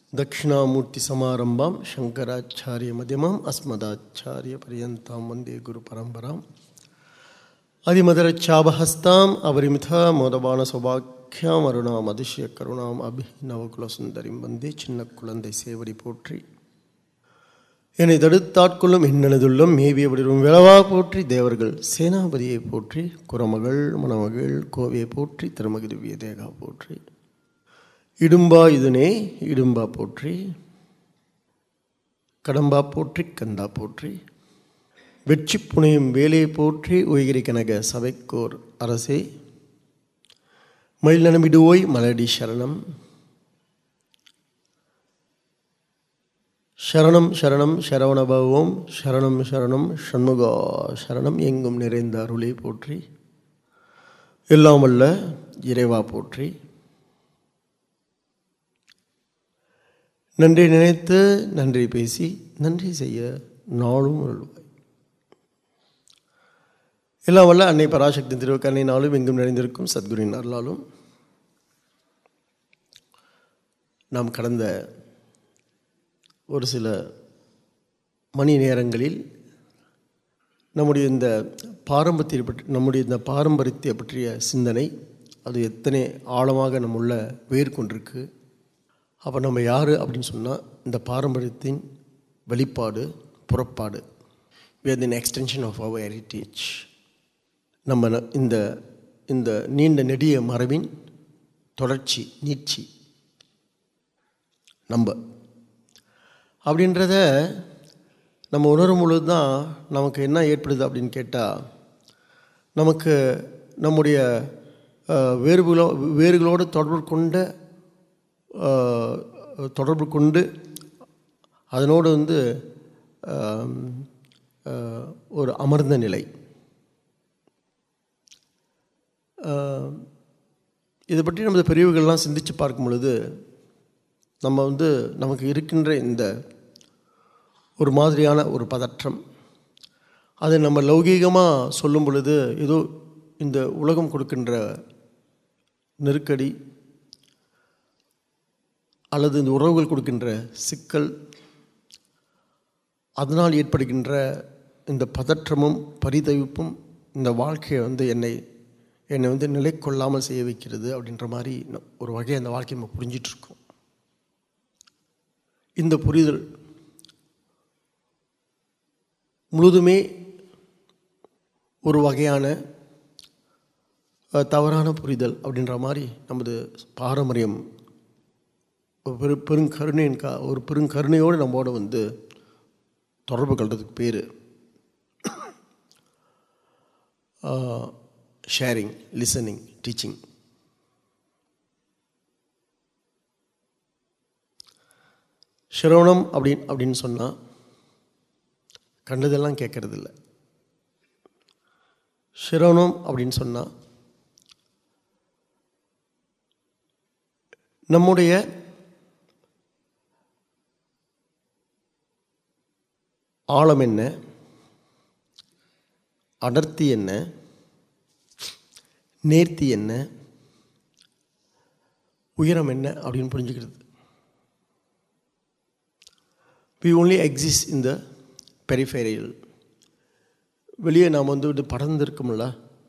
दक्षिणामूर्तिसमारम्भां शङ्कराचार्यमध्यमाम् अस्मदाचार्यपर्यन्तां वन्दे गुरुपरम्पराम् அதிமதுரச்சாபஹஸ்தாம் அபரிமிதா மோதபான சௌபாக்கியாம் அருணாம் அதிசய கருணாம் அபிநவகுலசுந்தரிம் வந்தே சின்ன குழந்தை சேவடி போற்றி என்னை தடுத்தாட்கொள்ளும் என்னெனதுள்ளம் மேவிய வடிவம் விளவா போற்றி தேவர்கள் சேனாபதியை போற்றி குரமகள் மணமகள் கோவையை போற்றி திருமகி திவ்ய தேகா போற்றி இடும்பா இதுனே இடும்பா போற்றி கடம்பா போற்றி கந்தா போற்றி வெற்றி புனையும் வேலையை போற்றி உயகிரி கனக சபைக்கோர் அரசே மயில் நனமிடுவோய் மலடி சரணம் சரணம் சரணம் சரவணபவம் சரணம் சரணம் சண்முகா சரணம் எங்கும் நிறைந்த அருளை போற்றி எல்லாம் வல்ல இறைவா போற்றி நன்றி நினைத்து நன்றி பேசி நன்றி செய்ய நாளும் அருள்வாய் எல்லாம் வல்ல அன்னை பராசக்தி திருவக்கண்ணை நாளும் எங்கும் நிறைந்திருக்கும் சத்குருவின் அருளாலும் நாம் கடந்த ஒரு சில மணி நேரங்களில் நம்முடைய இந்த பாரம்பரியத்தை பற்றி நம்முடைய இந்த பாரம்பரியத்தை பற்றிய சிந்தனை அது எத்தனை ஆழமாக நம்ம உள்ள வேர் கொண்டிருக்கு அப்போ நம்ம யார் அப்படின்னு சொன்னால் இந்த பாரம்பரியத்தின் வெளிப்பாடு புறப்பாடு we are the extension of our heritage நம்ம ந- இந்த இந்த நீண்ட நெடிய மரபின் தொடர்ச்சி நீட்சி நம்ம அப்படின்றத நம்ம உணரும் பொழுது தான் நமக்கு என்ன ஏற்படுது அப்படின்னு கேட்டால் நமக்கு நம்முடைய அஹ், வேறுகளோ வேறுகளோடு தொடர்பு கொண்ட அஹ், தொடர்பு கொண்டு அதனோடு வந்து ஆம், அஹ், ஒரு அமர்ந்த நிலை ஆஹ், இதை பற்றி நமது பெரியவர்கள்லாம் சிந்தித்து பார்க்கும் பொழுது நம்ம வந்து நமக்கு இருக்கின்ற இந்த ஒரு மாதிரியான ஒரு பதற்றம் அதை நம்ம லௌகீகமாக சொல்லும் பொழுது ஏதோ இந்த உலகம் கொடுக்கின்ற நெருக்கடி அல்லது இந்த உறவுகள் கொடுக்கின்ற சிக்கல் அதனால் ஏற்படுகின்ற இந்த பதற்றமும் பரிதவிப்பும் இந்த வாழ்க்கையை வந்து என்னை என்னை வந்து நிலை கொள்ளாமல் செய்ய வைக்கிறது அப்படின்ற மாதிரி ந- ஒரு வகையை அந்த வாழ்க்கையை நம்ம புரிஞ்சிட்டு இருக்கோம் இந்த புரிதல் முழுதுமே ஒரு வகையான அஹ், தவறான புரிதல் அப்படின்ற மாதிரி நமது பாரம்பரியம் ஒரு பெரு பெருங்கருணையின் கா ஒரு பெருங்கருணையோடு நம்மோட வந்து தொடர்பு கொள்றதுக்கு பேர் ஷேரிங் லிசனிங் டீச்சிங் சிரவணம் அப்படின்னு அப்படின்னு சொன்னால் கண்டதெல்லாம் கேட்கறதில்ல சிரவணம் அப்படின்னு சொன்னால் நம்முடைய ஆழம் என்ன அடர்த்தி என்ன நேர்த்தி என்ன உயரம் என்ன அப்படின்னு புரிஞ்சுக்கிறது we only exist in the peripheral வெளியே நாம் வந்து இது படர்ந்திருக்கோம்ல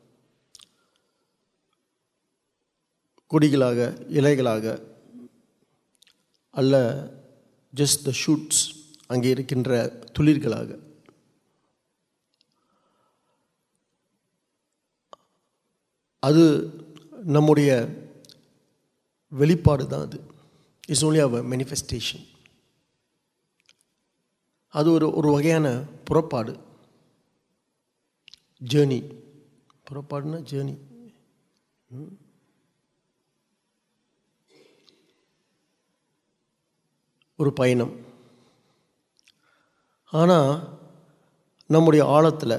கொடிகளாக இலைகளாக அல்ல ஜஸ்ட் த ஷூட்ஸ் அங்கே இருக்கின்ற துளிர்களாக அது நம்முடைய வெளிப்பாடு தான் அது இட்ஸ் only our manifestation அது ஒரு ஒரு வகையான புறப்பாடு ஜேர்னி புறப்பாடுனா ஜேர்னி ஒரு பயணம் ஆனால் நம்முடைய ஆழத்தில்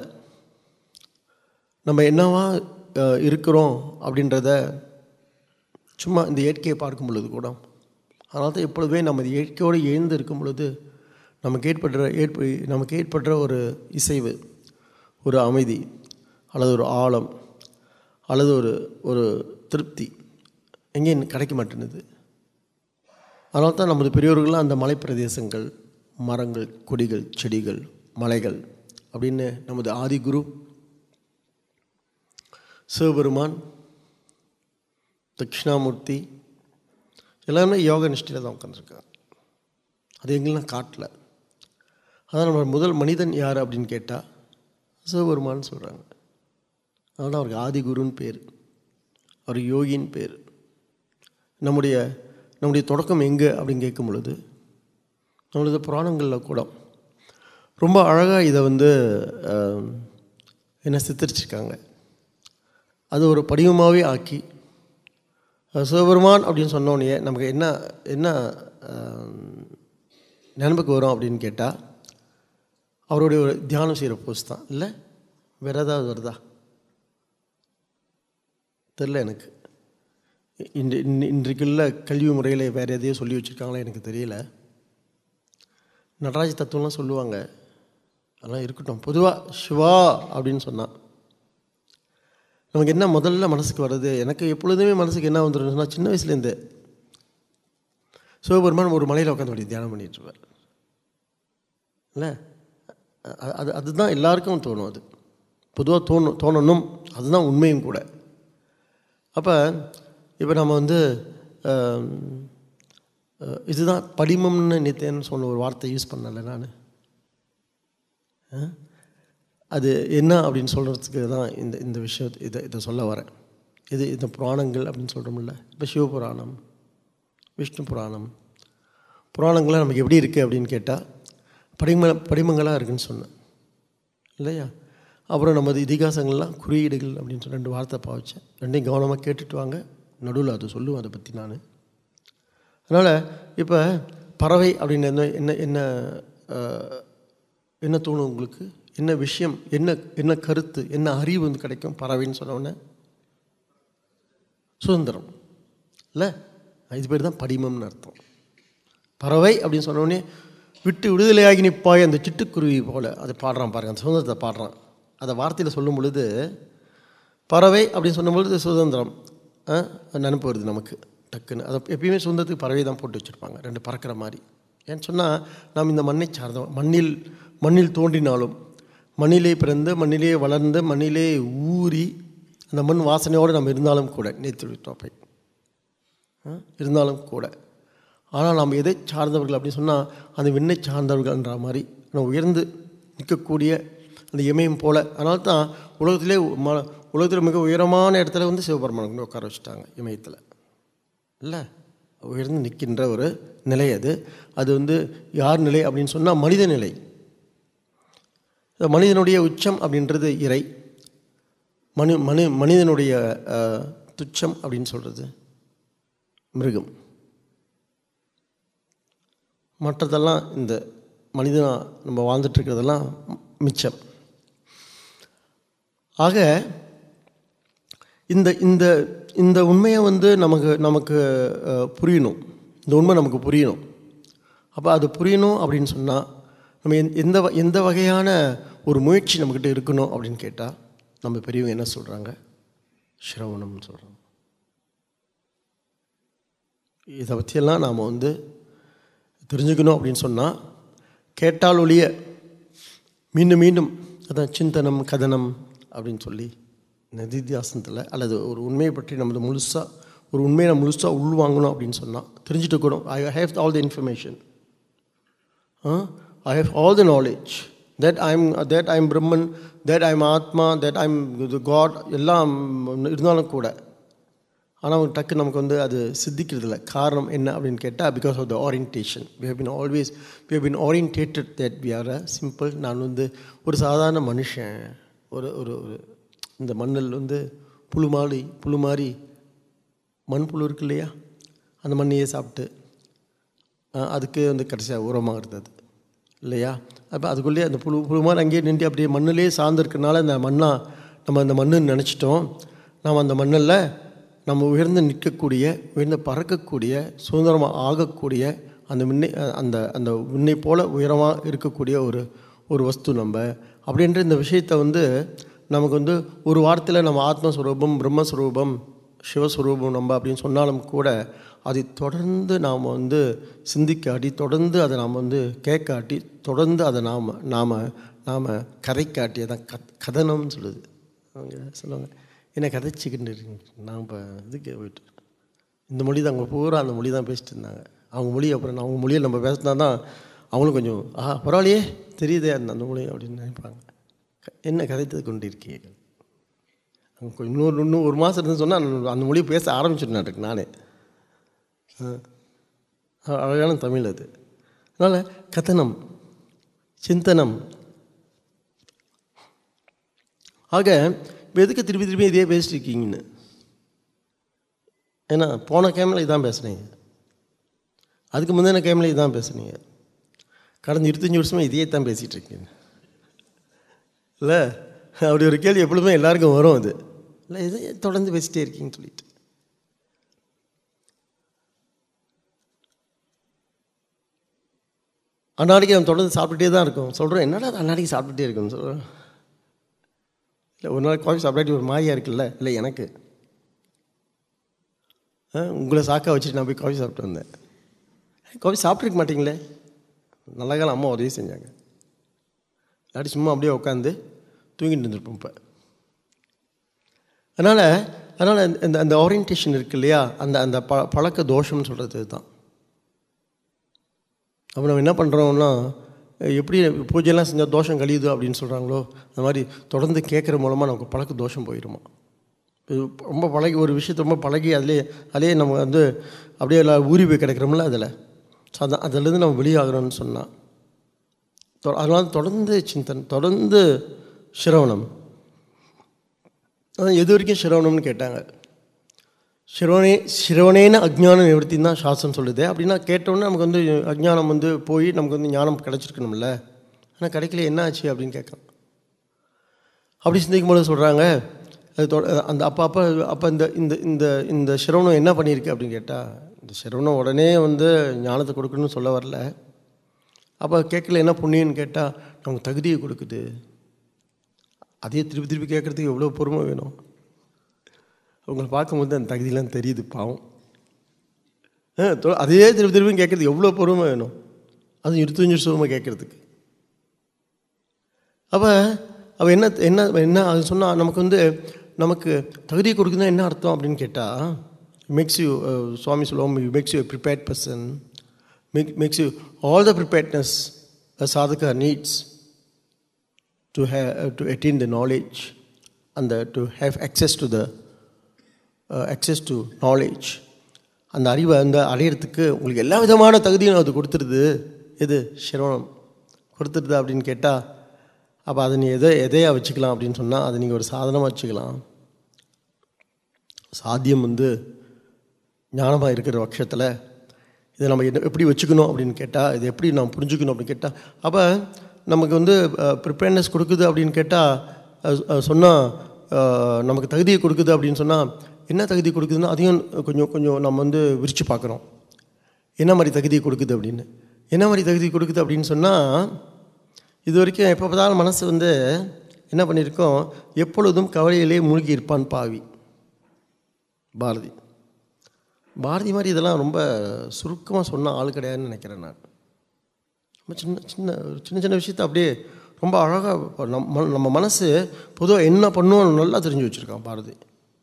நம்ம என்னவா அஹ், இருக்கிறோம் அப்படின்றத சும்மா இந்த இயற்கையை பார்க்கும் பொழுது கூட அதனால தான் எப்பொழுதுமே நம்ம இந்த இயற்கையோடு எழுந்து இருக்கும் பொழுது நமக்கு ஏற்படுற ஏற்ப நமக்கு ஏற்படுற ஒரு இசைவு ஒரு அமைதி அல்லது ஒரு ஆழம் அல்லது ஒரு ஒரு திருப்தி எங்கேயும் கிடைக்க மாட்டேங்குது அதனால தான் நமது பெரியோர்கள்லாம் அந்த மலைப்பிரதேசங்கள் மரங்கள் கொடிகள் செடிகள் மலைகள் அப்படின்னு நமது ஆதிகுரு சிவபெருமான் தட்சிணாமூர்த்தி எல்லாமே யோக நிஷ்டையில் தான் உட்காந்துருக்காங்க அது எங்கெல்லாம் காட்டல அதான் நம்ம முதல் மனிதன் யார் அப்படின்னு கேட்டால் சிவபெருமான்னு சொல்கிறாங்க அதனால் அவருக்கு ஆதிகுருன்னு பேர் அவர் யோகின்னு பேர் நம்முடைய நம்முடைய தொடக்கம் எங்கே அப்படின்னு கேட்கும் பொழுது நம்மளது புராணங்களில் கூட ரொம்ப அழகாக இதை வந்து ஆஹ், என்ன சித்தரிச்சிருக்காங்க அது ஒரு படிவமாகவே ஆக்கி அஹ், சிவபெருமான் அப்படின்னு சொன்னோடனே நமக்கு என்ன என்ன ஆஹ், நினைப்புக்கு வரும் அப்படின்னு கேட்டால் அவருடைய ஒரு தியானம் செய்கிற போஸ் தான் இல்லை வேறு ஏதாவது வருதா தெரில எனக்கு இன்று இன்று- இன்றைக்குள்ள கல்வி முறையில் வேறு எதையோ சொல்லி வச்சுருக்காங்களா எனக்கு தெரியல நடராஜ தத்துவம்லாம் சொல்லுவாங்க அதெல்லாம் இருக்கட்டும் பொதுவாக சிவா அப்படின்னு சொன்னான் நமக்கு என்ன முதல்ல மனசுக்கு வர்றது எனக்கு எப்பொழுதுமே மனசுக்கு என்ன வந்துடும் சொன்னால் சின்ன வயசுலேருந்து சிவபெருமான் ஒரு மலையில் உட்காந்து அப்படி தியானம் பண்ணிட்டு இருப்பார் இல்லை அ- அது அதுதான் எல்லாருக்கும் தோணும் அது பொதுவாக தோணும் தோணணும் அதுதான் உண்மையும் கூட அப்போ இப்போ நம்ம வந்து ஆம், அஹ், இதுதான் படிமம்னு நித்தேன்னு சொன்ன ஒரு வார்த்தை யூஸ் பண்ணல நான் அது என்ன அப்படின்னு சொல்கிறதுக்கு தான் இந்த இந்த விஷயத்தை இதை இதை சொல்ல வரேன் இது இந்த புராணங்கள் அப்படின்னு சொல்கிறோம்ல இப்போ சிவபுராணம் விஷ்ணு புராணம் புராணங்கள்லாம் நமக்கு எப்படி இருக்குது அப்படின்னு கேட்டால் படிம படிமங்களாக இருக்குன்னு சொன்னேன் இல்லையா அப்புறம் நமது இதிகாசங்கள்லாம் குறியீடுகள் அப்படின்னு சொல்லி ரெண்டு வார்த்தை பாவிச்சேன் ரெண்டையும் கவனமாக கேட்டுட்டு வாங்க நடுவில் அதை சொல்லுவேன் அதை பற்றி நான் அதனால் இப்போ பறவை அப்படின்னு என்ன என்ன என்ன ஆஹ், என்ன தோணும் உங்களுக்கு என்ன விஷயம் என்ன என்ன கருத்து என்ன அறிவு வந்து கிடைக்கும் பறவைன்னு சொன்னோடனே சுதந்திரம் இல்லை இது பேர் தான் படிமம்னு அர்த்தம் பறவை அப்படின்னு சொன்னோடனே விட்டு விடுதலையாகி நிற்பாய் அந்த சிட்டுக்குருவி போல அதை பாடுறான் பாருங்க அந்த சுதந்திரத்தை பாடுறான் அதை வார்த்தையில் சொல்லும் பொழுது பறவை அப்படின்னு சொல்லும் பொழுது சுதந்திரம் ஆ, அது நினப்பு வருது நமக்கு டக்குன்னு அதை எப்பயுமே சுதந்திரத்துக்கு பறவை தான் போட்டு வச்சுருப்பாங்க ரெண்டு பறக்கிற மாதிரி ஏன்னு சொன்னால் நாம் இந்த மண்ணை சார்ந்தோம் மண்ணில் மண்ணில் தோன்றினாலும் மண்ணிலே பிறந்து மண்ணிலே வளர்ந்து மண்ணிலே ஊறி அந்த மண் வாசனையோடு நம்ம இருந்தாலும் கூட நேற்று டாபிக் ஆ, இருந்தாலும் கூட ஆனால் நாம் எதை சார்ந்தவர்கள் அப்படின்னு சொன்னால் அந்த விண்ணை சார்ந்தவர்கள்ன்ற மாதிரி நம்ம உயர்ந்து நிற்கக்கூடிய அந்த இமயம் போல அதனால தான் உலகத்திலே ம உலகத்தில் மிக உயரமான இடத்துல வந்து சிவபெருமான் கொண்டு உட்கார வச்சுட்டாங்க இமயத்தில் இல்லை உயர்ந்து நிற்கின்ற ஒரு நிலை அது அது வந்து யார் நிலை அப்படின்னு சொன்னால் மனித நிலை இந்த மனிதனுடைய உச்சம் அப்படின்றது இறை மனு மனு மனிதனுடைய அஹ், துச்சம் அப்படின்னு சொல்கிறது மிருகம் மற்றதெல்லாம் இந்த மனிதனா நம்ம வாழ்ந்துட்டு இருக்கிறதெல்லாம் மிச்சம் ஆக இந்த இந்த இந்த உண்மையை வந்து நமக்கு நமக்கு அஹ், புரியணும் இந்த உண்மை நமக்கு புரியணும் அப்போ அது புரியணும் அப்படின்னு சொன்னால் நம்ம எந்த- எந்த வ- எந்த வகையான ஒரு முயற்சி நம்மக்கிட்ட இருக்கணும் அப்படின்னு கேட்டால் நம்ம பெரியவங்க என்ன சொல்கிறாங்க சிரவணம்னு சொல்கிறாங்க இதை பற்றியெல்லாம் நாம் வந்து தெரிஞ்சுக்கணும் அப்படின்னு சொன்னால் கேட்டால் ஒழிய மீண்டும் மீண்டும் அதான் சிந்தனம் கதனம் அப்படின்னு சொல்லி நிதித்தியாசனத்தில் அல்லது ஒரு உண்மையை பற்றி நமது முழுசாக ஒரு உண்மையை நம்ம முழுசாக உள்வாங்கணும் அப்படின்னு சொன்னால் தெரிஞ்சுட்டு இருக்கணும் I have all the information I have all the knowledge that I'm that I'm Brahman that I'm atma that I'm God எல்லாம் இருந்தாலும் கூட ஆனால் அவங்க டக்கு நமக்கு வந்து அது சித்திக்கிறது இல்லை காரணம் என்ன அப்படின்னு கேட்டால் because of the orientation we have been always we have been oriented that we are a simple நான் வந்து ஒரு சாதாரண மனுஷன் ஒரு ஒரு ஒரு இந்த மண்ணில் வந்து புழு மாறி புழு மாதிரி மண் புழு இருக்கு இல்லையா அந்த மண்ணையே சாப்பிட்டு அஹ், அதுக்கு வந்து கடைசியாக உரமாக இருந்தது இல்லையா அப்போ அதுக்குள்ளேயே அந்த புழு புழு மாதிரி அங்கேயே நின்று அப்படியே மண்ணிலே சார்ந்திருக்கனால இந்த மண்ணா நம்ம அந்த மண்ணுன்னு நினச்சிட்டோம் நாம் அந்த மண்ணில் நம்ம உயர்ந்து நிற்கக்கூடிய உயர்ந்து பறக்கக்கூடிய சுதந்திரமாக ஆகக்கூடிய அந்த விண்ணை அந்த அந்த விண்ணை போல உயரமாக இருக்கக்கூடிய ஒரு ஒரு வஸ்து நம்ம அப்படின்ற இந்த விஷயத்தை வந்து நமக்கு வந்து ஒரு வார்த்தையில் நம்ம ஆத்மஸ்வரூபம் பிரம்மஸ்வரூபம் சிவஸ்வரூபம் நம்ம அப்படின்னு சொன்னாலும் கூட அதை தொடர்ந்து நாம் வந்து சிந்திக்காட்டி தொடர்ந்து அதை நாம் வந்து கேட்காட்டி தொடர்ந்து அதை நாம் நாம் நாம் கதை காட்டி அதான் கத் கதனம்னு சொல்லுது அவங்க சொல்லுவாங்க என்ன கதைச்சிக்கிட்டு இருக்கீங்க நான் இப்போ இதுக்கு போயிட்டு இந்த மொழி தான் அவங்க பூரா அந்த மொழி தான் பேசிட்டு இருந்தாங்க அவங்க மொழி அப்புறம் நான் அவங்க மொழியை நம்ம பேசினா தான் அவங்களும் கொஞ்சம் ஆ பரவாயில்லையே தெரியுதே அந்த அந்த மொழி அப்படின்னு நினைப்பாங்க க- என்ன கதைத்து கொண்டு இருக்கீங்க அவங்க கொஞ்சம் இன்னொரு இன்னும் ஒரு மாதம் இருந்து சொன்னால் அந்த மொழியை பேச ஆரம்பிச்சிருந்தேன் இருக்கு நானே ஆ. அழகான தமிழ் அது அதனால் கதனம் சிந்தனம் ஆக இப்போ எதுக்கு திருப்பி திருப்பி இதே பேசிட்டு இருக்கீங்கன்னு ஏன்னா போன கேமில் இதான் பேசுனீங்க அதுக்கு முந்தின கேமில் இதான் பேசுனீங்க கடந்த இருபத்தஞ்சி வருஷமாக இதையே தான் பேசிகிட்டு இருக்கீங்க இல்லை அப்படி ஒரு கேள்வி எப்பொழுதுமே எல்லாருக்கும் வரும் அது இல்லை இதை தொடர்ந்து பேசிட்டே இருக்கீங்கன்னு சொல்லிட்டு அன்னாடிக்கு நம்ம தொடர்ந்து சாப்பிட்டுட்டே தான் இருக்கோம் சொல்கிறோம் என்னடா அது அன்னாடிக்கு சாப்பிட்டுட்டே இருக்கோம்னு சொல்கிறோம் இல்லை ஒரு நாள் காஃபி சாப்பிடாட்டி ஒரு மாதிரியா இருக்குல்ல இல்லை எனக்கு ஆ, உங்களை சாக்கா வச்சுட்டு நான் போய் காஃபி சாப்பிட்டு வந்தேன் காஃபி சாப்பிட்ருக்க மாட்டீங்களே நல்ல காலம் அம்மா உதவி செஞ்சாங்க இல்லாட்டி சும்மா அப்படியே உட்காந்து தூங்கிட்டு இருந்திருப்போம் இப்போ அதனால் அதனால் இந்த அந்த ஓரியன்டேஷன் இருக்கு இல்லையா அந்த அந்த ப பழக்க தோஷம்னு சொல்கிறது தான் அப்போ நம்ம என்ன பண்ணுறோம்னா எப்படி பூஜையெல்லாம் செஞ்சால் தோஷம் கழியுது அப்படின்னு சொல்கிறாங்களோ அந்த மாதிரி தொடர்ந்து கேட்குற மூலமாக நமக்கு பழக்க தோஷம் போயிடுமா இது ரொம்ப பழகி ஒரு விஷயத்தை ரொம்ப பழகி அதிலே அதிலே நம்ம வந்து அப்படியே எல்லாம் ஊறி போய் கிடக்கிறோம்ல அதில் ஸோ அதான் அதிலேருந்து நம்ம வெளியாகிறோம்னு சொன்னால் தொ- அதனால தொடர்ந்து சிந்தன் தொடர்ந்து சிரவணம் அதான் எது வரைக்கும் சிரவணம்னு கேட்டாங்க சிரவணே சிரவணேன அஜ்ஞான நிவர்த்தின்னு தான் சாஸ்திரம் சொல்லுது அப்படின்னா கேட்டோன்னே நமக்கு வந்து அஜ்ஞானம் வந்து போய் நமக்கு வந்து ஞானம் கிடச்சிருக்கணும்ல ஆனால் கிடைக்கல என்ன ஆச்சு அப்படின்னு கேட்கலாம் அப்படி சிந்திக்கும் போது சொல்கிறாங்க அது தொ- அந்த அப்போ அப்போ அப்போ இந்த இந்த இந்த இந்த சிரவணம் என்ன பண்ணியிருக்கு அப்படின்னு கேட்டால் இந்த சிரவணம் உடனே வந்து ஞானத்தை கொடுக்கணும்னு சொல்ல வரல அப்போ கேட்கல என்ன புண்ணியன்னு கேட்டால் நமக்கு தகுதியை கொடுக்குது அதே திருப்பி திருப்பி கேட்குறதுக்கு எவ்வளோ பொறுமை வேணும் அவங்கள பார்க்கும்போது அந்த தகுதியெலாம் தெரியுது பாவம் ஆ, தொ- அதே திருப்பி திருப்பி கேட்குறதுக்கு எவ்வளோ பொறுமை வேணும் அது இருபத்தஞ்சி வருஷமாக கேட்குறதுக்கு அப்போ அவள் என்ன என்ன என்ன அது சொன்னால் நமக்கு வந்து நமக்கு தகுதி கொடுக்குதுன்னா என்ன அர்த்தம் அப்படின்னு கேட்டால் மேக்ஸ் யூ சுவாமி சொல்லுவோம் makes you prepared person make makes you all the preparedness sadhaka needs to have to attain the knowledge and the, to have access to the uh, access to knowledge அந்த அறிவை அந்த அடையிறதுக்கு உங்களுக்கு எல்லா விதமான தகுதியும் அது கொடுத்துருது எது சிரவணம் கொடுத்துருது அப்படின்னு கேட்டால் அப்போ அதை நீ எதை எதையா வச்சுக்கலாம் அப்படின்னு சொன்னால் அதை நீங்கள் ஒரு சாதனமாக வச்சுக்கலாம் சாத்தியம் வந்து ஞானமாக இருக்கிற பட்சத்தில் இதை நம்ம என்ன எப்படி வச்சுக்கணும் அப்படின்னு கேட்டால் இது எப்படி நாம் புரிஞ்சுக்கணும் அப்படின்னு கேட்டால் அப்போ நமக்கு வந்து ப்ரிப்பேர்னஸ் கொடுக்குது அப்படின்னு கேட்டால் சொன்னால் நமக்கு தகுதியை கொடுக்குது அப்படின்னு சொன்னால் என்ன தகுதி கொடுக்குதுன்னா அதையும் கொஞ்சம் கொஞ்சம் நம்ம வந்து விரித்து பார்க்குறோம் என்ன மாதிரி தகுதி கொடுக்குது அப்படின்னு என்ன மாதிரி தகுதி கொடுக்குது அப்படின்னு சொன்னால் இது வரைக்கும் எப்போ பார்த்தாலும் மனசு வந்து என்ன பண்ணியிருக்கோம் எப்பொழுதும் கவலையிலே மூழ்கி இருப்பான் பாவி பாரதி பாரதி மாதிரி இதெல்லாம் ரொம்ப சுருக்கமாக சொன்ன ஆள் கிடையாதுன்னு நினைக்கிறேன் நான் ரொம்ப சின்ன சின்ன சின்ன சின்ன விஷயத்தை அப்படியே ரொம்ப அழகாக நம்ம நம்ம மனசு பொதுவாக என்ன பண்ணுவோம் நல்லா தெரிஞ்சு வச்சுருக்கான் பாரதி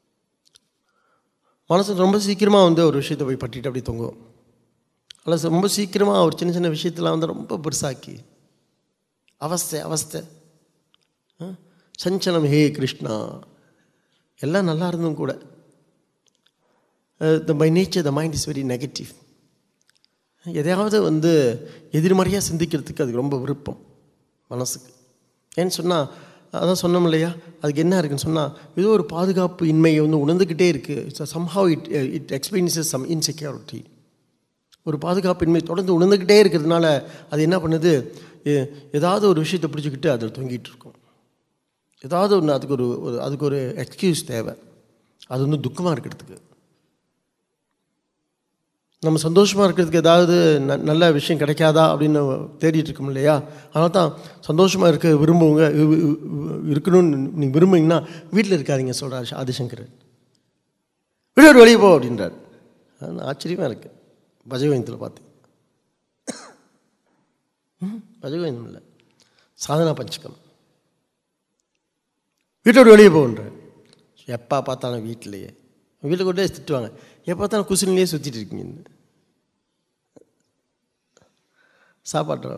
மனசு ரொம்ப சீக்கிரமாக வந்து ஒரு விஷயத்தை போய் பட்டிட்டு அப்படி தொங்குவோம் அல்ல ரொம்ப சீக்கிரமாக ஒரு சின்ன சின்ன விஷயத்தெல்லாம் வந்து ரொம்ப பெருசாக்கி அவஸ்தை அவஸ்தை ஆ? சஞ்சலம் ஹே கிருஷ்ணா எல்லாம் நல்லா இருந்தும் கூட the by nature the mind is very negative எதையாவது வந்து எதிர்மறையாக சிந்திக்கிறதுக்கு அதுக்கு ரொம்ப விருப்பம் மனசுக்கு ஏன்னு சொன்னால் அதான் சொன்னோம் இல்லையா அதுக்கு என்ன இருக்குன்னு சொன்னால் ஏதோ ஒரு பாதுகாப்பு இன்மையை வந்து உணர்ந்துக்கிட்டே இருக்குது somehow it it experiences some insecurity ஒரு பாதுகாப்பின்மை தொடர்ந்து உணர்ந்துக்கிட்டே இருக்கிறதுனால அது என்ன பண்ணுது எ- ஏதாவது ஒரு விஷயத்தை பிடிச்சிக்கிட்டு அதில் தொங்கிட்டு இருக்கும் ஏதாவது ஒன்று அதுக்கு ஒரு ஒரு அதுக்கு ஒரு எக்ஸ்கியூஸ் தேவை அது வந்து துக்கமாக இருக்கிறதுக்கு நம்ம சந்தோஷமாக இருக்கிறதுக்கு ஏதாவது ந நல்ல விஷயம் கிடைக்காதா அப்படின்னு தேடிட்டு இருக்கோம் இல்லையா அதனால தான் சந்தோஷமாக இருக்க விரும்புவங்க இ- இ- இருக்கணும்னு நீங்கள் விரும்புனீங்கன்னா வீட்டில் இருக்காதீங்க சொல்கிறார் ஆதிசங்கர் வீடு வெளியே போ அப்படின்றார் அது ஆச்சரியமாக இருக்குது பஜகோவிந்தத்தில் பார்த்தேன் ம், பஜகோவிந்தம் இல்லை சாதனா பஞ்சகம் வீட்டோட வெளியே போகின்ற எப்போ பார்த்தாலும் வீட்டிலேயே வீட்டில் கொண்டே திட்டுவாங்க எப்போ பார்த்தாலும் குசினிலேயே சுற்றிட்டு இருக்கீங்கன்னு சாப்பாட்டு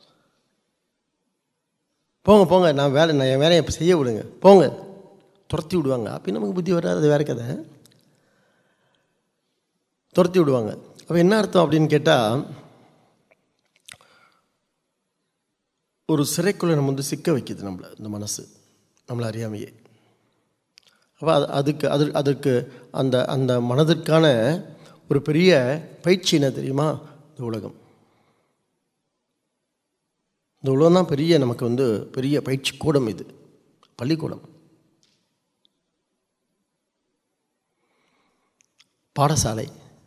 போங்க போங்க நான் வேலை நான் என் வேலையை இப்போ செய்ய விடுங்க போங்க துரத்தி விடுவாங்க அப்போ நமக்கு புத்தி வராது அது வேற கதை துரத்தி விடுவாங்க அப்போ என்ன அர்த்தம் அப்படின்னு கேட்டால் ஒரு சிறைக்குள்ளே நம்ம வந்து சிக்க வைக்குது நம்மளை இந்த மனசு நம்மளை அறியாமையே அப்போ அது அதுக்கு அது அதுக்கு அந்த அந்த மனதிற்கான ஒரு பெரிய பயிற்சி என்ன தெரியுமா இந்த உலகம் இந்த உலகம் தான் பெரிய நமக்கு வந்து பெரிய பயிற்சி கூடம் இது பள்ளிக்கூடம் பாடசாலை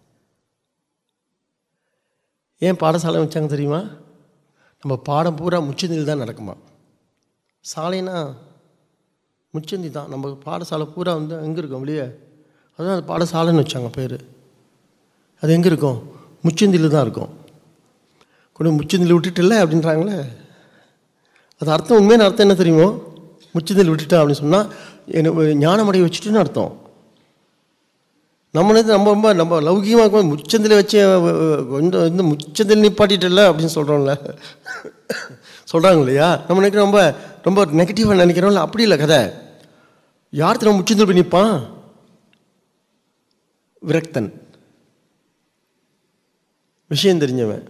ஏன் பாடசாலை வச்சாங்க தெரியுமா நம்ம பாடம் பூரா முச்சந்தில் தான் நடக்குமா சாலைனா முச்சந்தி தான் நம்ம பாடசாலை பூரா வந்து எங்கே இருக்கும் வெளியே அதுதான் அது பாடசாலைன்னு வச்சாங்க பேர் அது எங்கே இருக்கும் முச்சந்தியில் தான் இருக்கும் கொண்டு முச்சந்தில் விட்டுட்டில்ல அப்படின்றாங்களே அது அர்த்தம் உண்மையான அர்த்தம் என்ன தெரியுமோ முச்சந்தில் விட்டுட்டா அப்படின்னு சொன்னால் எனக்கு ஞானமடைய வச்சுட்டுன்னு அர்த்தம் நம்ம நேரத்து நம்ம ரொம்ப நம்ம லௌகிகமாக இருக்கும் முச்சந்தில் வச்சு அஹ், கொஞ்சம் இந்த முச்சந்தில் நிப்பாட்டிட்டல அப்படின்னு சொல்கிறோம்ல சொல்கிறாங்க இல்லையா நம்ம நினைக்கிறோம் ரொம்ப ரொம்ப நெகட்டிவாக நினைக்கிறோம்ல அப்படி இல்லை கதை யார் நம்ம முச்சந்தில் போய் நிற்பான் விரக்தன் விஷயம் தெரிஞ்சவன்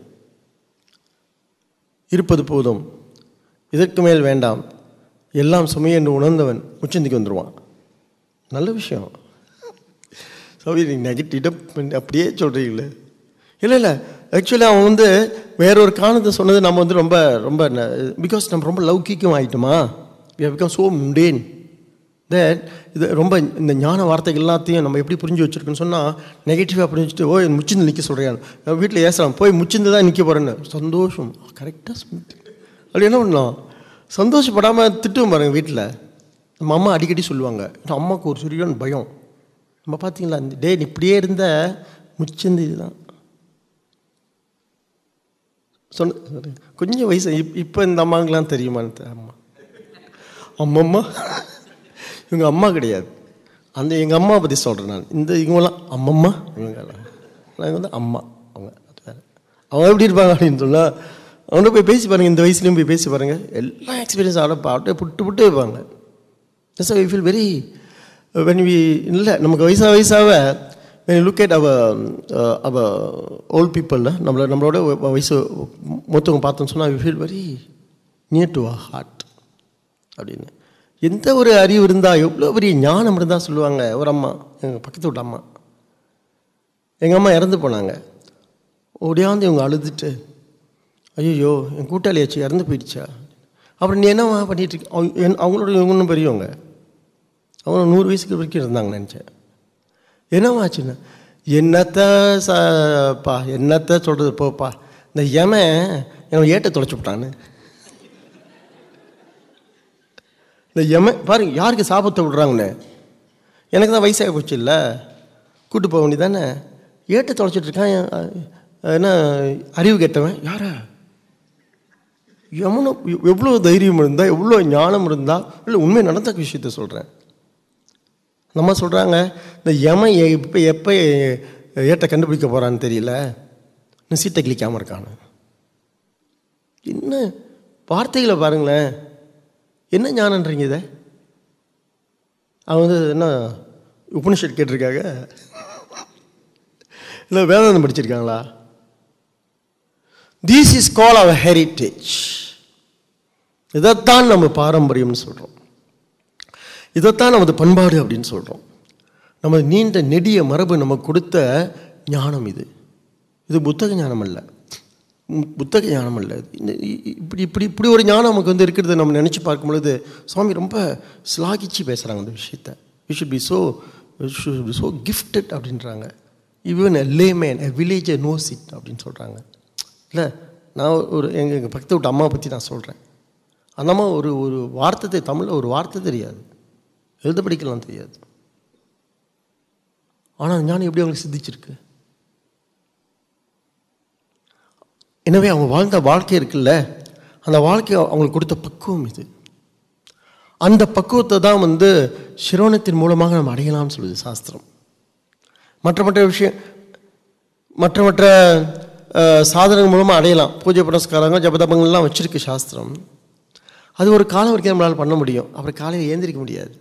இருப்பது போதும் இதற்கு மேல் வேண்டாம் எல்லாம் சுமை என்று உணர்ந்தவன் உச்சந்திக்கு வந்துடுவான் நல்ல விஷயம் சௌரி நீங்கள் நெகட்டிவ் அப்படியே சொல்கிறீங்களே இல்லை இல்லை ஆக்சுவலி அவன் வந்து வேற ஒரு காரணத்தை சொன்னது நம்ம வந்து ரொம்ப ரொம்ப பிகாஸ் நம்ம ரொம்ப லௌகிக்கம் ஆகிட்டோமா we become so mundane that இது ரொம்ப இந்த ஞான வார்த்தைகள் எல்லாத்தையும் நம்ம எப்படி புரிஞ்சு வச்சுருக்கோன்னு சொன்னால் நெகட்டிவாக புரிஞ்சுட்டு ஓ என் முச்சிந்து நிற்க சொல்கிறேன் வீட்டில் ஏசலாம் போய் முச்சிந்து தான் நிற்க போகிறேன்னு சந்தோஷம் கரெக்டாக சொல்லிட்டு அப்படி என்ன பண்ணலாம் சந்தோஷப்படாமல் திட்டுவோம் பாருங்க வீட்டில் நம்ம அம்மா அடிக்கடி சொல்லுவாங்க ஏன்னா அம்மாவுக்கு ஒரு சரியான பயம் நம்ம பார்த்தீங்களா இந்த டே நீ இப்படியே இருந்த முச்சந்து இதுதான் சொன்ன கொஞ்சம் வயசு இப் இப்போ இந்த அம்மாங்கெலாம் தெரியுமான்னு தெ- அம்மா அம்மம்மா இவங்க அம்மா கிடையாது அந்த எங்கள் அம்மா பற்றி சொல்கிறேன் நான் இந்த இவங்கெல்லாம் அம்மம்மா இவங்க நாங்கள் வந்து அம்மா அவங்க அது வேற அவங்க எப்படி இருப்பாங்க அப்படின்னு சொன்னால் அவங்கள்ட்ட போய் பேசி பாருங்க இந்த வயசுலேயும் போய் பேசி பாருங்க எல்லாம் எக்ஸ்பீரியன்ஸ் ஆட அப்படியே புட்டு புட்டு வைப்பாங்க yes I feel very when we இல்லை நமக்கு வயசாக வயசாக when you look at our uh, our old people நம்மள நம்மளோட வ- வயசு மூத்தவங்க பார்த்தோம்னு சொன்னால் we feel very near to a heart அப்படின்னு எந்த ஒரு அறிவு இருந்தால் எவ்வளோ பெரிய ஞானம் இருந்தால் சொல்லுவாங்க ஒரு அம்மா எங்கள் பக்கத்து வீட்டு அம்மா எங்கள் அம்மா இறந்து போனாங்க ஓடியாந்து இவங்க அழுதுட்டு ஐயோ என் கூட்டாளியாச்சு இறந்து போயிடுச்சா அப்புறம் நீ என்னம்மா பண்ணிட்டு இருக்க அவங்க என்- அவங்களோட இவங்க இன்னும் பெரியவங்க அவங்க நூறு வயசுக்கு வரைக்கும் இருந்தாங்க நினச்சேன் என்னம்மா ஆச்சுன்னா என்னத்த பா என்னத்த சொல்கிறது போப்பா இந்த எமன் என்னை ஏட்ட தொலைச்சி விட்டான்னு இந்த எம பாருங்க யாருக்கு சாபத்தை விடுறாங்கன்னு எனக்கு தான் வயசாகி போச்சு இல்லை கூட்டு போக வேண்டியதானே ஏட்ட தொலைச்சிட்டு இருக்கான் என், அஹ், என்ன அறிவு கெட்டவன் யாரா எவனோ எவ்வளோ தைரியம் இருந்தால் எவ்வளோ ஞானம் இருந்தால் இல்லை உண்மை நடந்த விஷயத்த சொல்கிறேன் நம்ம சொல்கிறாங்க இந்த யமன் எப்போ எப்போ ஏட்டை கண்டுபிடிக்க போகிறான்னு தெரியல இன்னும் சீட்டை கிளிக்காமல் இருக்கான்னு என்ன வார்த்தைகளை பாருங்களேன் என்ன ஞானன்றீங்க இதை அவங்க வந்து என்ன உபனிஷத் கேட்டிருக்காங்க இல்லை வேதாந்தம் படிச்சிருக்காங்களா this is call our heritage இதைத்தான் நம்ம பாரம்பரியம்னு சொல்கிறோம் இதைத்தான் நமது பண்பாடு அப்படின்னு சொல்கிறோம் நம்ம நீண்ட நெடிய மரபு நமக்கு கொடுத்த ஞானம் இது இது புத்தக ஞானம் அல்ல உம், புத்தக ஞானம் அல்ல இந்த இ- இ- இப்படி இப்படி இப்படி ஒரு ஞானம் நமக்கு வந்து இருக்கிறது நம்ம நினச்சி பார்க்கும் பொழுது சுவாமி ரொம்ப ஸ்லாகிச்சு பேசுகிறாங்க அந்த விஷயத்த you should be so should be so gifted அப்படின்றாங்க even a layman a village knows it அப்படின்னு சொல்கிறாங்க இல்லை நான் ஒரு எங்கள் எங்கள் பக்கத்து விட்டு அம்மாவை பற்றி நான் சொல்கிறேன் அந்த அம்மா ஒரு ஒரு வார்த்தை தமிழில் ஒரு வார்த்தை தெரியாது எழுத படிக்கலாம் தெரியாது ஆனால் ஞானம் எப்படி அவங்களுக்கு சித்திச்சிருக்கு எனவே அவங்க வாழ்ந்த வாழ்க்கை இருக்குல்ல அந்த வாழ்க்கை அவங்களுக்கு கொடுத்த பக்குவம் இது அந்த பக்குவத்தை தான் வந்து சிரோணத்தின் மூலமாக நம்ம அடையலாம்னு சொல்லுது சாஸ்திரம் மற்ற மற்ற விஷயம் மற்ற மற்ற அஹ், சாதனங்கள் மூலமாக அடையலாம் பூஜை புனஸ்காரங்கள் ஜபதபங்கள்லாம் வச்சிருக்கு சாஸ்திரம் அது ஒரு காலம் வரைக்கும் நம்மளால் பண்ண முடியும் அப்புறம் காலையில் ஏந்திரிக்க முடியாது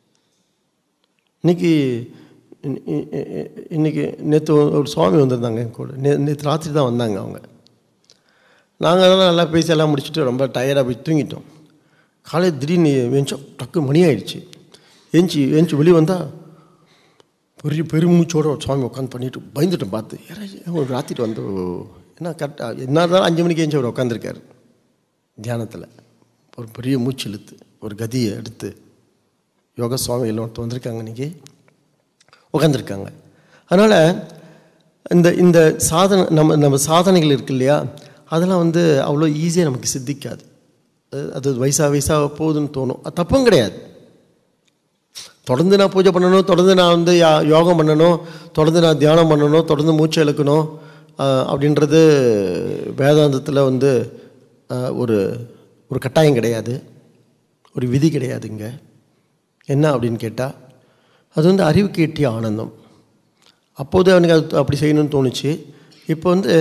இன்னைக்கு இ- இ- இ- இன்னைக்கு நேற்று ஒரு சுவாமி வந்திருந்தாங்க என் கூட நே நேற்று ராத்திரி தான் வந்தாங்க அவங்க நாங்கள் அதெல்லாம் நல்லா பேசி எல்லாம் முடிச்சுட்டு ரொம்ப டயர்டாக போய் தூங்கிட்டோம் காலையில் திடீர்னு ஏஞ்சோம் டக்கு மணி ஆயிடுச்சு ஏஞ்சி ஏஞ்சி வெளியே வந்தால் பெரிய பெருமூச்சோட ஒரு சுவாமி உட்காந்து பண்ணிட்டு பயந்துட்டோம் பார்த்து யாராச்சும் ஒரு ராத்திரி வந்து என்ன கரெக்டாக என்ன இருந்தாலும் அஞ்சு மணிக்கு ஏஞ்சி அவர் உட்காந்துருக்காரு தியானத்தில் ஒரு பெரிய மூச்சு இழுத்து ஒரு கதியை எடுத்து யோகா சுவாமிகள் ஒருத்தர் வந்திருக்காங்க இன்னைக்கு உட்காந்துருக்காங்க அதனால் இந்த இந்த சாதனை நம்ம நம்ம சாதனைகள் இருக்கு இல்லையா அதெல்லாம் வந்து அவ்வளோ ஈஸியாக நமக்கு சித்திக்காது அது- அது வயசாக வயசாக போகுதுன்னு தோணும் அது தப்பும் கிடையாது தொடர்ந்து நான் பூஜை பண்ணணும் தொடர்ந்து நான் வந்து யா- யோகம் பண்ணணும் தொடர்ந்து நான் தியானம் பண்ணணும் தொடர்ந்து மூச்சு இழுக்கணும் ஆஹ், அப்படின்றது வேதாந்தத்தில் வந்து ஆஹ், ஒரு ஒரு கட்டாயம் கிடையாது ஒரு விதி கிடையாது இங்கே என்ன அப்படின்னு கேட்டால் அது வந்து அறிவுக்கு எட்டிய ஆனந்தம் அப்போது அவனுக்கு அது அப்படி செய்யணும்னு தோணுச்சு இப்போ வந்து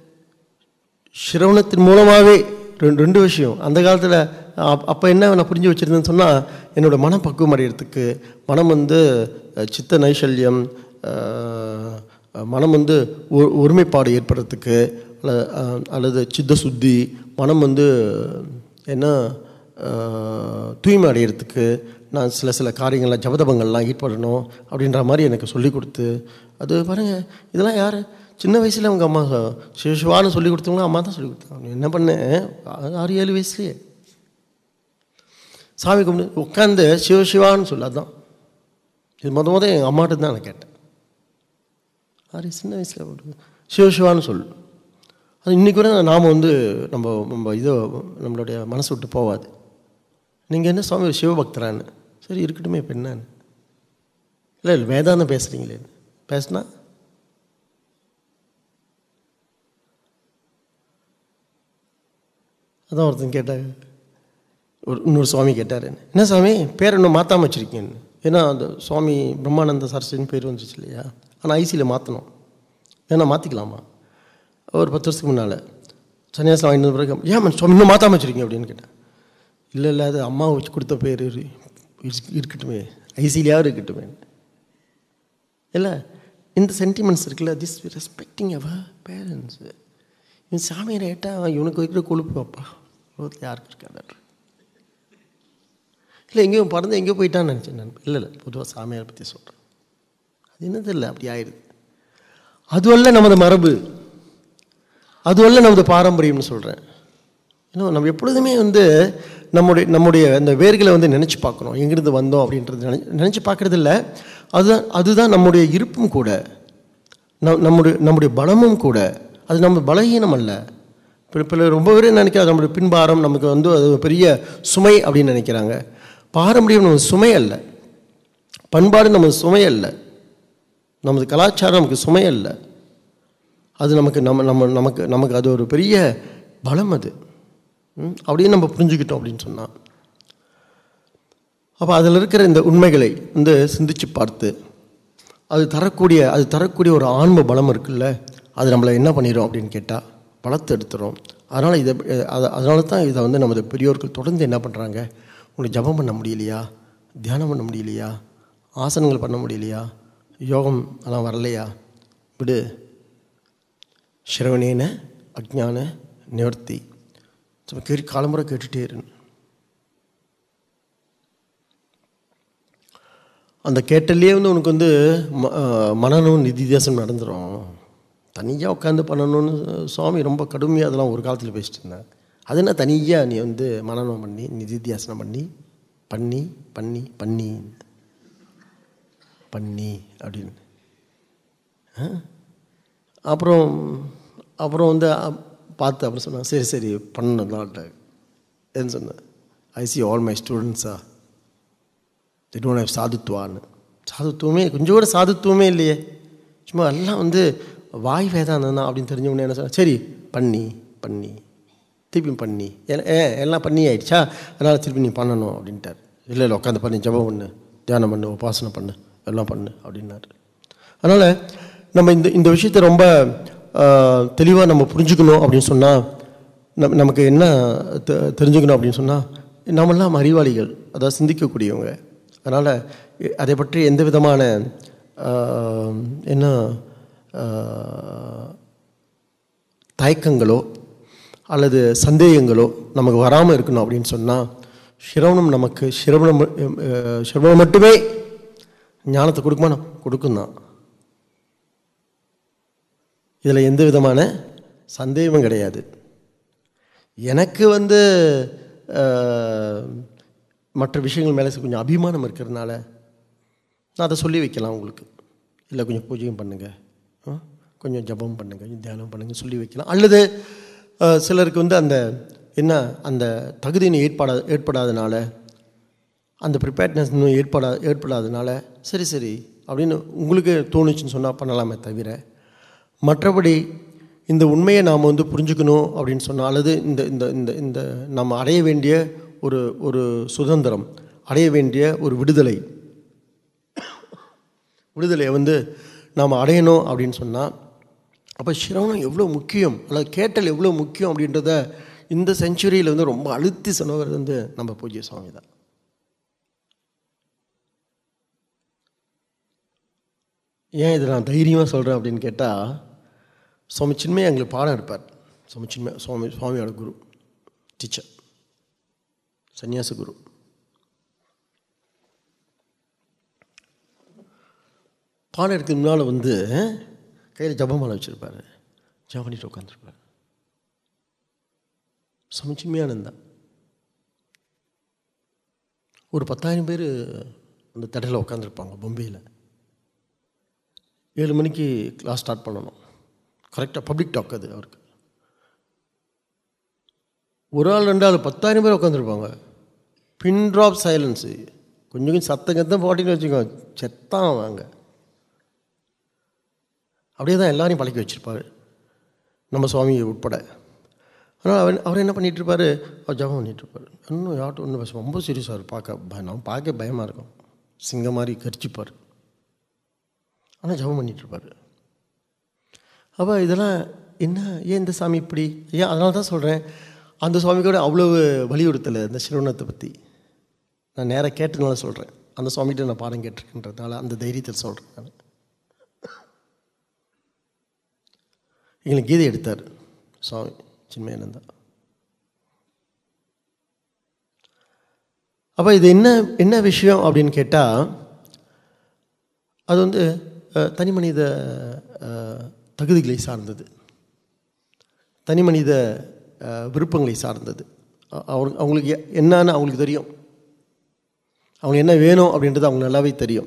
சிரவணத்தின் மூலமாகவே ரெண்டு ரெண்டு விஷயம் அந்த காலத்தில் அப்போ என்ன நான் புரிஞ்சு வச்சுருந்தேன்னு சொன்னால் என்னோட மனம் பக்குவம் அடையிறதுக்கு மனம் வந்து அஹ், சித்த நைஷல்யம் அஹ், மனம் வந்து ஒ- ஒருமைப்பாடு ஏற்படுறதுக்கு அல்ல- அஹ், அல்லது சித்த சுத்தி மனம் வந்து என்ன அஹ், தூய்மை அடையிறதுக்கு நான் சில சில காரியங்கள்லாம் ஜபதபங்கள்லாம் ஈடுபடணும் அப்படின்ற மாதிரி எனக்கு சொல்லி கொடுத்து அது பாருங்கள் இதெல்லாம் யார் சின்ன வயசில் அவங்க அம்மா சிவசிவான்னு சொல்லி கொடுத்தவங்களும் அம்மா தான் சொல்லி கொடுத்தாங்க என்ன பண்ணேன் ஆ- ஆறு ஏழு வயசுலேயே சாமி கும்பிட்டு உட்காந்து சிவசிவான்னு சொல்லு அதான் இது முத முத எங்கள் அம்மாட்ட தான் நான் கேட்டேன் ஆறு சின்ன வயசில் சிவசிவான்னு சொல்லு அது இன்றைக்கி கூட நாம் வந்து நம்ம நம்ம இதோ நம்மளுடைய மனசு விட்டு போகாது நீங்கள் என்ன சுவாமி ஒரு சிவபக்தரான்னு சரி இருக்கட்டுமே இப்போ என்னன்னு இல்லை இல்லை வேதாந்தம் பேசுகிறீங்களே பேசுனா அதான் ஒருத்தன் கேட்டாங்க ஒரு இன்னொரு சுவாமி கேட்டார் என்ன சுவாமி பேர் இன்னும் மாற்றாம வச்சுருக்கீங்கன்னு ஏன்னா அந்த சுவாமி பிரம்மானந்த சரஸ்வதினு பேர் வந்துச்சு இல்லையா ஆனால் ஐசியில் மாற்றணும் ஏன்னா மாற்றிக்கலாமா ஒரு பத்து வருஷத்துக்கு முன்னால் சன்னியாசம் வாங்கிட்டு வந்த பிறகு ஏன் சுவாமி இன்னும் மாற்றாம வச்சுருக்கீங்க அப்படின்னு கேட்டேன் இல்லை இல்லை அது அம்மா வச்சு கொடுத்த பேர் இரு- இரு- இருக்கட்டுமே ஐசிலியாவது இருக்கட்டுமே இல்லை இந்த சென்டிமெண்ட்ஸ் இருக்குல்ல திஸ் ரெஸ்பெக்டிங் அவர் பேரண்ட்ஸ் இவன் சாமியார் ஏட்டா இவனுக்கு வைக்கிற கொழுப்பு அப்பா உலகத்தில் யாருக்கு இருக்காது இல்லை எங்கேயும் பிறந்து எங்கேயோ போயிட்டான்னு நினச்சேன் நான் இல்லை இல்லை பொதுவாக சாமியார் பற்றி சொல்கிறேன் அது என்னது இல்லை அப்படி ஆயிடுது அதுவல்ல நமது மரபு அதுவல்ல நமது பாரம்பரியம்னு சொல்கிறேன் இன்னும் நம்ம எப்பொழுதுமே வந்து நம்முடைய நம்முடைய அந்த வேர்களை வந்து நினச்சி பார்க்கணும் எங்கிருந்து வந்தோம் அப்படின்றது நினை நினச்சி பார்க்குறது இல்லை அதுதான் அதுதான் நம்முடைய இருப்பும் கூட நம் நம்முடைய நம்முடைய பலமும் கூட அது நம்ம பலகீனம் அல்ல இப்போ இப்போ ரொம்ப பேர் நினைக்கிறாங்க நம்முடைய பின்பாரம் நமக்கு வந்து அது ஒரு பெரிய சுமை அப்படின்னு நினைக்கிறாங்க பாரம்பரியம் நம்ம சுமை அல்ல பண்பாடு நமது சுமை அல்ல நமது கலாச்சாரம் நமக்கு சுமை அல்ல அது நமக்கு நம்ம நம்ம நமக்கு நமக்கு அது ஒரு பெரிய பலம் அது ம், அப்படின்னு நம்ம புரிஞ்சுக்கிட்டோம் அப்படின்னு சொன்னால் அப்போ அதில் இருக்கிற இந்த உண்மைகளை வந்து சிந்திச்சு பார்த்து அது தரக்கூடிய அது தரக்கூடிய ஒரு ஆன்ம பலம் இருக்குல்ல அது நம்மளை என்ன பண்ணிடும் அப்படின்னு கேட்டால் பலத்தை எடுத்துரும் அதனால் இதை அது அதனால தான் இதை வந்து நமது பெரியோர்கள் தொடர்ந்து என்ன பண்ணுறாங்க உங்களுக்கு ஜபம் பண்ண முடியலையா தியானம் பண்ண முடியலையா ஆசனங்கள் பண்ண முடியலையா யோகம் அதெல்லாம் வரலையா விடு சிரவணேன அஜ்ஞான நிவர்த்தி சும்மா கேட்டு காலமுறை கேட்டுட்டே இரு அந்த கேட்டல்லையே வந்து உனக்கு வந்து ம- அஹ் மனநம் நிதித்தியாசம் நடந்துடும் தனியாக உட்காந்து பண்ணணும்னு சுவாமி ரொம்ப கடுமையாக அதெல்லாம் ஒரு காலத்தில் பேசிட்டு இருந்தாங்க அது என்ன தனியாக நீ வந்து மனநம் பண்ணி நிதித்தியாசனம் பண்ணி பண்ணி பண்ணி பண்ணி பண்ணி அப்படின்னு ஆ? அப்புறம் அப்புறம் வந்து அ- பார்த்து அப்புறம் சொன்னாங்க சரி சரி பண்ணலான்ட்டு என்ன சொன்னேன் ஐ சி ஆல் மை ஸ்டூடெண்ட்ஸா தி டோன்ட் ஹவ் சாதுத்துவான்னு சாதுத்துவமே கொஞ்சம் கூட சாதுத்துவமே இல்லையே சும்மா எல்லாம் வந்து வாய் வேதாந்தம் தான் அப்படின்னு தெரிஞ்ச உடனே என்ன சொன்ன சரி பண்ணி பண்ணி திருப்பி பண்ணி எல்லாம் ஏ எல்லாம் பண்ணி ஆயிடுச்சா அதனால் திருப்பி நீ பண்ணணும் அப்படின்ட்டார் இல்லை இல்லை உட்காந்து பண்ணி ஜெபம் பண்ணு தியானம் பண்ணு உபாசனை பண்ணு எல்லாம் பண்ணு அப்படின்னாரு அதனால் நம்ம இந்த இந்த விஷயத்தை ரொம்ப தெளிவாக நம்ம புரிஞ்சுக்கணும் அப்படின்னு சொன்னால் நம் நமக்கு என்ன தெ தெரிஞ்சுக்கணும் அப்படின்னு சொன்னால் நம்மெல்லாம் அறிவாளிகள் அதாவது சிந்திக்கக்கூடியவங்க அதனால் அதை பற்றி எந்த விதமான ஆஹ், என்ன ஆஹ், தயக்கங்களோ அல்லது சந்தேகங்களோ நமக்கு வராமல் இருக்கணும் அப்படின்னு சொன்னால் சிரவணம் நமக்கு சிரவணம் அஹ், சிரவணம் மட்டுமே ஞானத்தை கொடுக்குமா கொடுக்கும் தான் இதில் எந்த விதமான சந்தேகமும் கிடையாது எனக்கு வந்து அஹ், மற்ற விஷயங்கள் மேலே கொஞ்சம் அபிமானம் இருக்கிறதுனால நான் அதை சொல்லி வைக்கலாம் உங்களுக்கு இல்லை கொஞ்சம் பூஜையும் பண்ணுங்கள் கொஞ்சம் ஜபம் பண்ணுங்கள் கொஞ்சம் தியானம் பண்ணுங்கள் சொல்லி வைக்கலாம் அல்லது அஹ், சிலருக்கு வந்து அந்த என்ன அந்த தகுதியின் ஏற்படா ஏற்படாதனால அந்த ப்ரிப்பேர்ட்னஸ் இன்னும் ஏற்படா ஏற்படாதனால சரி சரி அப்படின்னு உங்களுக்கு தோணுச்சுன்னு சொன்னால் பண்ணலாமே தவிர மற்றபடி இந்த உண்மையை நாம் வந்து புரிஞ்சுக்கணும் அப்படின்னு சொன்னால் அல்லது இந்த இந்த இந்த இந்த நாம் அடைய வேண்டிய ஒரு ஒரு சுதந்திரம் அடைய வேண்டிய ஒரு விடுதலை விடுதலையை வந்து நாம் அடையணும் அப்படின்னு சொன்னால் அப்போ சிரவணம் எவ்வளோ முக்கியம் அல்லது கேட்டல் எவ்வளோ முக்கியம் அப்படின்றத இந்த செஞ்சுரியில் வந்து ரொம்ப அழுத்தி சொன்னவர் வந்து நம்ம பூஜ்ய சுவாமி தான் ஏன் இதை நான் தைரியமாக சொல்கிறேன் அப்படின்னு கேட்டால் சுவாமி சின்மய எங்களுக்கு பாடம் எடுப்பார் சுவாமி சின்மய சுவாமி சுவாமியோட குரு டீச்சர் சன்னியாச குரு பாடம் எடுக்க முன்னால் வந்து கையில் ஜபமாலை வச்சுருப்பார் ஜபம் பண்ணிட்டு உட்காந்துருப்பார் சுவாமி சின்மயானந்தா ஒரு பத்தாயிரம் பேர் அந்த தடையில் உட்காந்துருப்பாங்க பொம்பையில் ஏழு மணிக்கு கிளாஸ் ஸ்டார்ட் பண்ணணும் கரெக்டாக பப்ளிக் டாக் அது அவருக்கு ஒரு ஆள் ரெண்டு ஆள் பத்தாயிரம் பேர் உட்காந்துருப்பாங்க பின் ட்ராப் சைலன்ஸு கொஞ்சம் கொஞ்சம் சத்தம் கத்தம் போட்டின்னு வச்சுக்கோ செத்தான் வாங்க அப்படியே தான் எல்லாரையும் பழக்கி வச்சுருப்பார் நம்ம சுவாமி உட்பட ஆனால் அவர் அவர் என்ன பண்ணிட்டு இருப்பாரு அவர் ஜபம் பண்ணிட்டு இருப்பாரு இன்னும் யார்ட்டும் ஒன்றும் பேச ரொம்ப சீரியஸாக இருக்கும் பார்க்க பய நம்ம பார்க்க பயமாக இருக்கும் சிங்கம் மாதிரி கரிச்சிப்பார் ஆனால் ஜபம் பண்ணிட்டு இருப்பாரு அப்போ இதெல்லாம் என்ன ஏன் இந்த சாமி இப்படி ஏன் அதனால தான் சொல்கிறேன் அந்த சுவாமி கூட அவ்வளவு வலியுறுத்தலை இந்த சிறுவனத்தை பற்றி நான் நேராக கேட்டதுனால சொல்கிறேன் அந்த சுவாமிகிட்ட நான் பாடம் கேட்டிருக்கின்றதுனால அந்த தைரியத்தில் சொல்கிறேன் நான் எங்களுக்கு கீதை எடுத்தார் சுவாமி சின்மயானந்தா அப்போ இது என்ன என்ன விஷயம் அப்படின்னு கேட்டால் அது வந்து அஹ், தனி மனித அஹ், தகுதிகளை சார்ந்தது தனி மனித அஹ், விருப்பங்களை சார்ந்தது அ- அவங்க அவங்களுக்கு எ- என்னன்னு அவங்களுக்கு தெரியும் அவங்க என்ன வேணும் அப்படின்றது அவங்களுக்கு நல்லாவே தெரியும்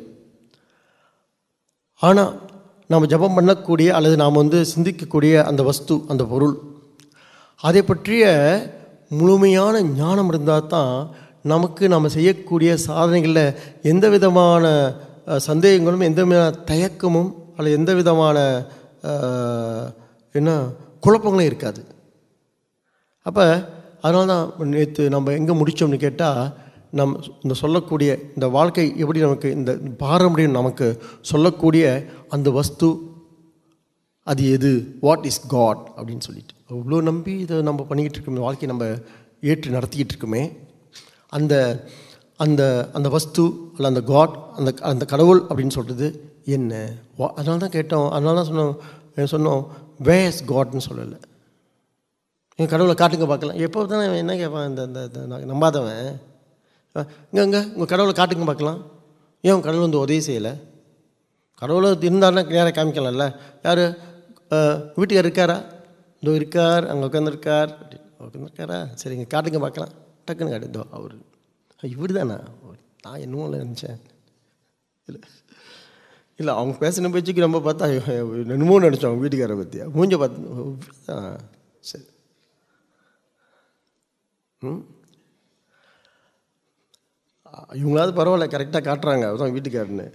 ஆனால் நாம் ஜெபம் பண்ணக்கூடிய அல்லது நாம் வந்து சிந்திக்கக்கூடிய அந்த வஸ்து அந்த பொருள் அதை பற்றிய முழுமையான ஞானம் இருந்தால் தான் நமக்கு நம்ம செய்யக்கூடிய சாதனைகளில் எந்த விதமான அஹ், சந்தேகங்களும் எந்த விதமான தயக்கமும் அல்லது எந்த விதமான அஹ், என்ன குழப்பங்களும் இருக்காது அப்போ அதனால தான் நேற்று நம்ம எங்கே முடித்தோம்னு கேட்டால் நம் இந்த சொல்லக்கூடிய இந்த வாழ்க்கை எப்படி நமக்கு இந்த பாரம்பரியம் நமக்கு சொல்லக்கூடிய அந்த வஸ்து அது எது வாட் இஸ் காட் அப்படின்னு சொல்லிட்டு அவ்வளோ நம்பி இதை நம்ம பண்ணிக்கிட்டு இருக்கோமே வாழ்க்கையை நம்ம ஏற்று நடத்திக்கிட்டு இருக்கோமே அந்த அந்த அந்த வஸ்து அல்ல அந்த காட் அந்த அந்த கடவுள் அப்படின்னு சொல்கிறது என்ன வா அதனால தான் கேட்டோம் அதனால தான் சொன்னோம் என்ன சொன்னோம் வேஸ் காட்னு சொல்லலை என் கடவுளை காட்டுங்க பார்க்கலாம் எப்போ தானே இவன் என்ன கேட்பான் இந்த இந்த இந்த நான் நம்பாதவன் இங்கே இங்கே உங்கள் கடவுளை காட்டுங்க பார்க்கலாம் ஏன் உங்கள் கடவுள் வந்து உதவி செய்யலை கடவுளை இருந்தாருன்னா நேராக காமிக்கலாம்ல யார் வீட்டுக்கார் இருக்காரா இதோ இருக்கார் அங்கே உட்காந்துருக்கார் உட்காந்துருக்காரா சரிங்க காட்டுங்க பார்க்கலாம் டக்குன்னு காட்டு இதோ அவர் இவர் தானா நான் என்னமோ நினச்சேன் இல்லை இல்லை அவங்க பேசின பேச்சுக்கு நம்ம பார்த்தா என்னமோ நினச்சோம் அவங்க வீட்டுக்காரை பற்றி மூஞ்ச பார்த்து ஆ சரி ம் இவங்களாவது பரவாயில்ல கரெக்டாக காட்டுறாங்க அவர்தான் வீட்டுக்காரன்னு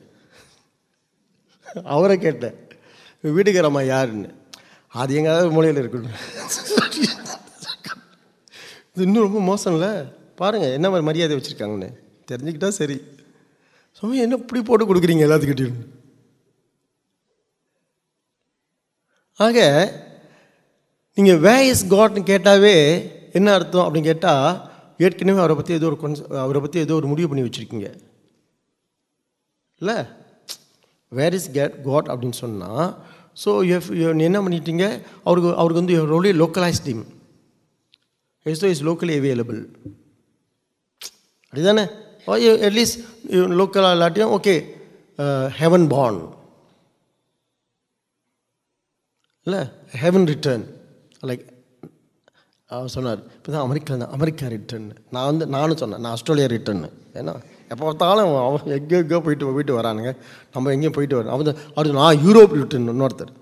அவரை கேட்டேன் வீட்டுக்காரம்மா யாருன்னு அது எங்கேயாவது மூலையில் இருக்கணும் இது இன்னும் ரொம்ப மோசம் இல்லை பாருங்கள் என்ன மாதிரி மரியாதை வச்சுருக்காங்கன்னு தெரிஞ்சுக்கிட்டா சரி சுவாமி என்ன இப்படி போட்டு கொடுக்குறீங்க எல்லாத்துக்கிட்டையும் ஆக நீங்கள் வே இஸ் காட்னு கேட்டாவே என்ன அர்த்தம் அப்படின்னு கேட்டால் ஏற்கனவே அவரை பற்றி ஏதோ ஒரு கொன்ஸ் அவரை பற்றி ஏதோ ஒரு முடிவு பண்ணி வச்சுருக்கீங்க இல்லை வேர் இஸ் கேட் காட் அப்படின்னு சொன்னால் ஸோ எஃப் என்ன பண்ணிட்டீங்க அவருக்கு அவருக்கு வந்து ரொலி localise team yes is locally available அப்படிதானே அட்லீஸ்ட் லோக்கலாக இல்லாட்டியும் ஓகே ஹெவன் பார்ன் இல்லை ஹெவன் ரிட்டர்ன் லைக் அவர் சொன்னார் இப்போ தான் அமெரிக்கா தான் அமெரிக்கா ரிட்டர்ன் நான் வந்து நானும் சொன்னேன் நான் ஆஸ்திரேலியா ரிட்டர்ன் ஏன்னா எப்போ பார்த்தாலும் அவன் எங்கே எங்கேயோ போயிட்டு போயிட்டு வரானுங்க நம்ம எங்கேயும் போயிட்டு வரோம் அவன் அவர் நான் யூரோப் ரிட்டர்ன் இன்னொருத்தர்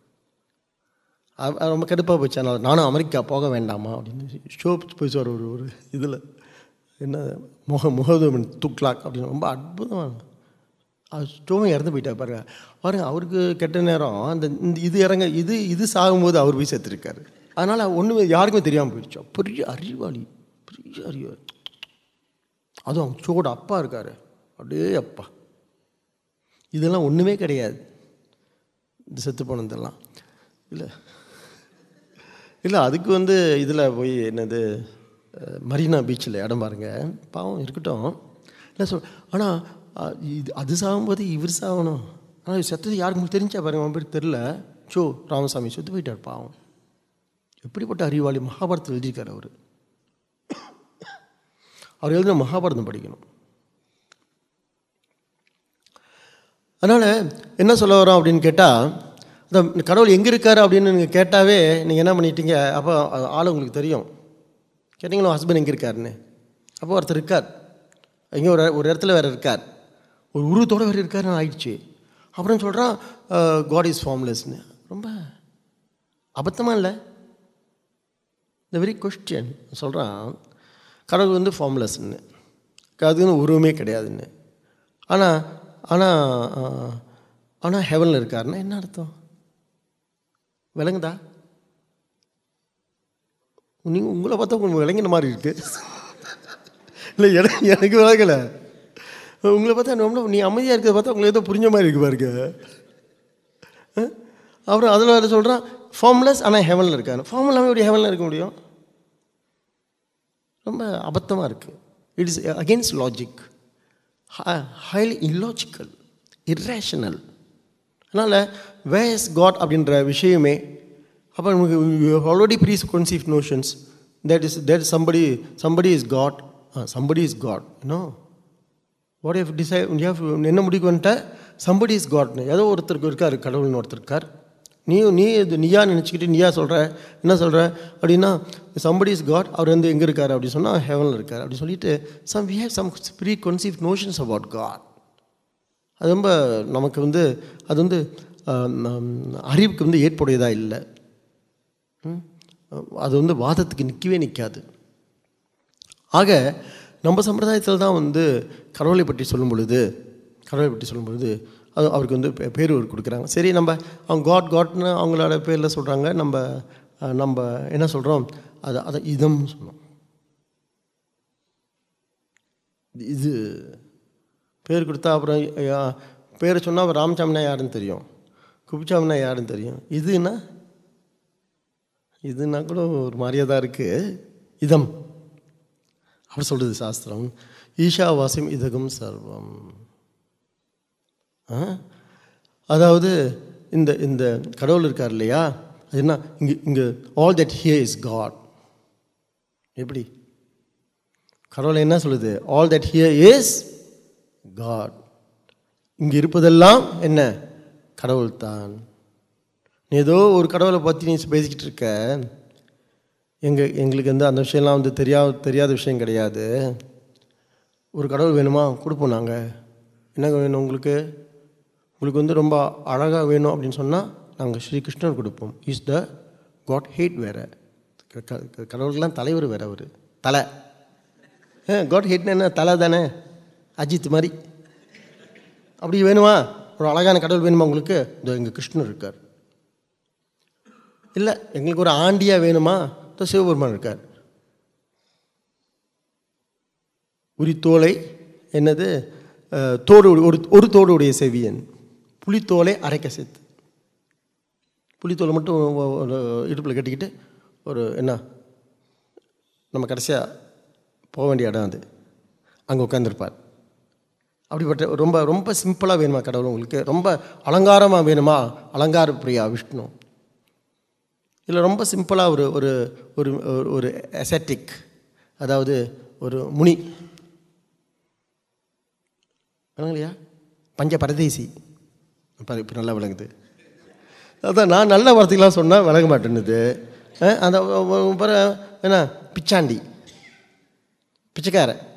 அவ- ரொம்ப கடுப்பாக போச்சு அதனால் நானும் அமெரிக்கா போக வேண்டாமா அப்படின்னு ஷோ போயிடுவார் ஒரு ஒரு இதில் என்ன முக முகதமின் துக்லாக் அப்படின்னு ரொம்ப அற்புதமான அது ஸ்டோவும் இறந்து போயிட்டார் பாருங்க பாருங்க அவருக்கு கெட்ட நேரம் அந்த இந்த இது இறங்க இது இது சாகும்போது அவர் போய் செத்துருக்காரு அதனால் ஒன்றுமே யாருக்குமே தெரியாமல் போயிடுச்சு பெரிய அறிவாளி பெரிய அறிவாளி அதுவும் அவங்க சோட அப்பா இருக்கார் அப்படியே அப்பா இதெல்லாம் ஒன்றுமே கிடையாது இந்த செத்து போனதெல்லாம் இல்லை இல்லை அதுக்கு வந்து இதில் போய் என்னது அஹ், மரீனா பீச்சில் இடம் பாருங்க பாவம் இருக்கட்டும் இல்லை சொல் ஆனால் இது அது சாகும்போது இவர் சாகணும் ஆனால் செத்தது யாருக்கு தெரிஞ்சா பாருங்க அவன் பேர் தெரில சோ ராமசாமி செத்து போயிட்டார் பாவம் எப்படிப்பட்ட அறிவாளி மகாபாரதத்தில் எழுதியிருக்காரு அவர் அவர் எழுதின மகாபாரதம் படிக்கணும் அதனால் என்ன சொல்ல வரோம் அப்படின்னு கேட்டால் இந்த கடவுள் எங்கே இருக்காரு அப்படின்னு நீங்கள் கேட்டாவே நீங்கள் என்ன பண்ணிட்டீங்க அப்போ ஆள் உங்களுக்கு தெரியும் கேட்டிங்களா ஹஸ்பண்ட் எங்கே இருக்காருன்னு அப்போ ஒருத்தர் இருக்கார் எங்கே ஒரு ஒரு இடத்துல வேறு இருக்கார் ஒரு உருவத்தோடு வேறு இருக்காருன்னு ஆயிடுச்சு அப்புறம் சொல்கிறான் காட் இஸ் ஃபார்ம்லெஸ்னு ரொம்ப அபத்தமாக இல்லை இந்த வெரி கொஸ்டின் சொல்கிறான் கடவுள் வந்து ஃபார்ம்லெஸ்ன்னு அதுக்குன்னு உருவமே கிடையாதுன்னு ஆனால் ஆனால் ஆனால் ஹெவனில் இருக்காருன்னா என்ன அர்த்தம் விளங்குதா நீங்கள் உங்களை பார்த்தா உங்களுக்கு விளங்கின மாதிரி இருக்கு இல்லை எனக்கு எனக்கு விளங்கலை உங்களை பார்த்தா ரொம்ப நீ அமைதியாக இருக்கிறத பார்த்தா உங்களுக்கு ஏதோ புரிஞ்ச மாதிரி இருக்கு பாருங்க அஹ்? அப்புறம் அதில் வேறு சொல்கிறான் ஃபார்ம்லெஸ் ஆனால் ஹெவனில் இருக்காரு ஃபார்ம் இல்லாமல் எப்படி ஹெவனில் இருக்க முடியும் ரொம்ப அபத்தமாக இருக்குது it is against logic highly illogical irrational அதனால் வேஸ் காட் அப்படின்ற விஷயமே அப்போ நமக்கு already pre conceive notions that is that somebody somebody is God somebody is God no what if டிசை என்ன முடிவுக்கு வந்துட்ட சம்படி இஸ் காட்னு ஏதோ ஒருத்தருக்கு இருக்கார் கடவுள்னு ஒருத்தர் இருக்கார் நீ நீ இது நீயா நினச்சிக்கிட்டு நீயா சொல்கிற என்ன சொல்கிற அப்படின்னா சம்படி இஸ் காட் அவர் வந்து எங்கே இருக்கார் அப்படின்னு சொன்னால் ஹெவனில் இருக்கார் அப்படி சொல்லிட்டு some we have some pre conceive notions about God அது ரொம்ப நமக்கு வந்து அது வந்து ஆம், ஆம், அறிவுக்கு வந்து ஏற்புடையதாக இல்லை ம்? அது வந்து வாதத்துக்கு நிற்கவே நிற்காது ஆக நம்ம சம்பிரதாயத்தில் தான் வந்து கடவுளை பற்றி சொல்லும் பொழுது கடவுளை பற்றி சொல்லும் பொழுது அது அவருக்கு வந்து பே- பேர் ஒரு கொடுக்குறாங்க சரி நம்ம அவங்க காட் காட்னு அவங்களோட பேரில் சொல்கிறாங்க நம்ம அஹ், நம்ம என்ன சொல்கிறோம் அதை அதை இதம் சொன்னோம் இது பேர் கொடுத்தா அப்புறம் ஐயா, பேரை சொன்னால் அப்புறம் ராமசாமினா யாருன்னு தெரியும் குப்பிச்சாமினா யாருன்னு தெரியும் இதுன்னா இதுனா கூட ஒரு மாதிரியாக தான் இருக்குது இதம் அவர் சொல்கிறது சாஸ்திரம் ஈஷாவாசியம் இதகம் சர்வம் ஆ? அதாவது இந்த இந்த கடவுள் இருக்கார் இல்லையா அது என்ன இங்கே இங்கே all that here is God எப்படி கடவுளை என்ன சொல்லுது all that here is God இங்கே இருப்பதெல்லாம் என்ன கடவுள் தான் நீ ஏதோ ஒரு கடவுளை பற்றி நீ பேசிக்கிட்டு இருக்க எங்கள் எங்களுக்கு வந்து அந்த விஷயம்லாம் வந்து தெரியாத தெரியாத விஷயம் கிடையாது ஒரு கடவுள் வேணுமா கொடுப்போம் நாங்கள் என்ன வேணும் உங்களுக்கு உங்களுக்கு வந்து ரொம்ப அழகாக வேணும் அப்படின்னு சொன்னால் நாங்கள் ஸ்ரீகிருஷ்ணர் கொடுப்போம் இஸ் த காட் ஹேட் வேறு கடவுளுக்கெல்லாம் தலைவர் வேறு அவர் தலை காட் ஹேட்னா என்ன தலை தானே அஜித் மாதிரி அப்படி வேணுமா ஒரு அழகான கடவுள் வேணுமா உங்களுக்கு இதோ எங்கள் கிருஷ்ணர் இருக்கார் இல்லை எங்களுக்கு ஒரு ஆண்டியாக வேணுமா இதோ சிவபெருமான் இருக்கார் உரித்தோலை என்னது அஹ், தோடு ஒரு ஒரு தோடு உடைய செவியன் புலித்தோலை அரைக்க சேர்த்து புலித்தோலை மட்டும் ஒ- ஒரு இடுப்பில் கட்டிக்கிட்டு ஒரு என்ன நம்ம கடைசியாக போக வேண்டிய இடம் அது அங்கே உட்காந்துருப்பார் அப்படிப்பட்ட ரொம்ப ரொம்ப சிம்பிளாக வேணுமா கடவுள் உங்களுக்கு ரொம்ப அலங்காரமாக வேணுமா அலங்கார பிரியா விஷ்ணு இல்லை ரொம்ப சிம்பிளாக ஒரு ஒரு ஒரு ஒரு- ஒரு அசெட்டிக் அதாவது ஒரு முனி இல்லையா பஞ்ச பரதேசி இப்போ இப்போ நல்லா விளங்குது அதான் நான் நல்ல வார்த்தைகளாம் சொன்னால் விளங்க மாட்டேன்னுது அஹ், அந்த ஒ- ஒ- பிற என்ன பிச்சாண்டி பிச்சைக்காரன்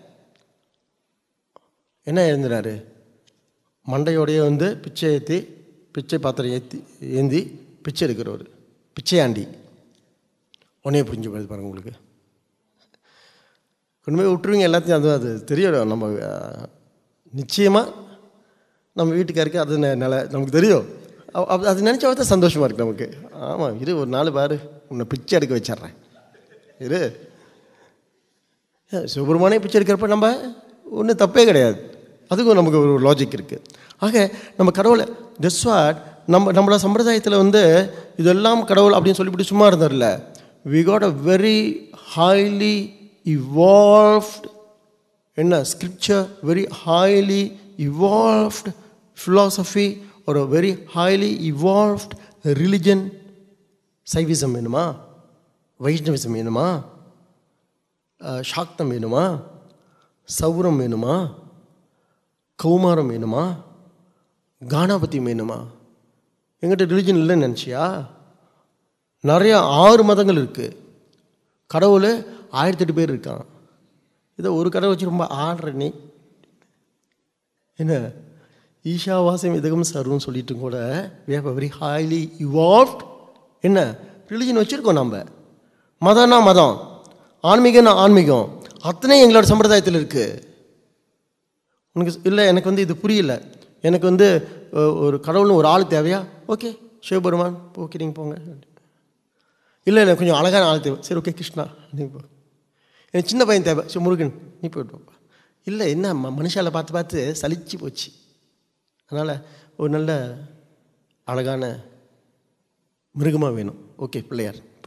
என்ன எழுந்துறாரு மண்டையோடையே வந்து பிச்சை ஏற்றி பிச்சை பாத்திரம் ஏற்றி ஏந்தி பிச்சை எடுக்கிறவர் பிச்சையாண்டி உடனே புரிஞ்சு போயிடுது பாருங்க உங்களுக்கு கொண்டு போய் விட்டுருவீங்க எல்லாத்தையும் அது அது தெரியும் நம்ம நிச்சயமாக நம்ம வீட்டுக்காருக்கு அது நெ- நில நமக்கு தெரியும் அவ- அவ- அது நினச்சா தான் சந்தோஷமாக இருக்கு நமக்கு ஆமாம் இரு ஒரு நாள் பாரு உன்னை பிச்சை எடுக்க வச்சிட்றேன் இரு சுப்பிரமணிய பிச்சை எடுக்கிறப்ப நம்ம ஒன்றும் தப்பே கிடையாது அதுக்கும் நமக்கு ஒரு லாஜிக் இருக்குது ஆக நம்ம கடவுளை டெஸ்வாட் நம்ம நம்மள சம்பிரதாயத்தில் வந்து இதெல்லாம் கடவுள் அப்படின்னு சொல்லிவிட்டு சும்மா இருந்தார்ல we got a very highly evolved என்ன scripture very highly evolved philosophy ஒரு very highly evolved religion Shaivism வேணுமா வைஷ்ணவிசம் வேணுமா அஹ், சாக்தம் வேணுமா சௌரம் வேணுமா கௌமாரம் வேணுமா கானாபதி வேணுமா எங்கிட்ட ரிலிஜன் இல்லைன்னு நினச்சியா நிறைய ஆறு மதங்கள் இருக்குது கடவுள் ஆயிரத்தி எட்டு பேர் இருக்கான் இதை ஒரு கடவுள் வச்சு ரொம்ப ஆடுற நீ என்ன ஈஷாவாசியம் இதகம் சர்வம் சொல்லிட்டு கூட we have a very highly evolved என்ன ரிலிஜன் வச்சுருக்கோம் நம்ம மதம்னா மதம் ஆன்மீகம்னா ஆன்மீகம் அத்தனையும் எங்களோட சம்பிரதாயத்தில் இருக்குது உனக்கு இல்லை எனக்கு வந்து இது புரியல எனக்கு வந்து அஹ், ஒரு கடவுள்னு ஒரு ஆள் தேவையா ஓகே சிவபெருமான் ஓகே நீங்கள் போங்க இல்லை இல்லை கொஞ்சம் அழகான ஆள் தேவை சரி ஓகே கிருஷ்ணா நீங்கள் போ எனக்கு சின்ன பையன் தேவை சரி முருகன் நீ போயிட்டு வாப்பா இல்லை என்ன ம மனுஷால பார்த்து பார்த்து சலிச்சு போச்சு அதனால் ஒரு நல்ல அழகான மிருகமாக வேணும் ஓகே பிள்ளையார் போ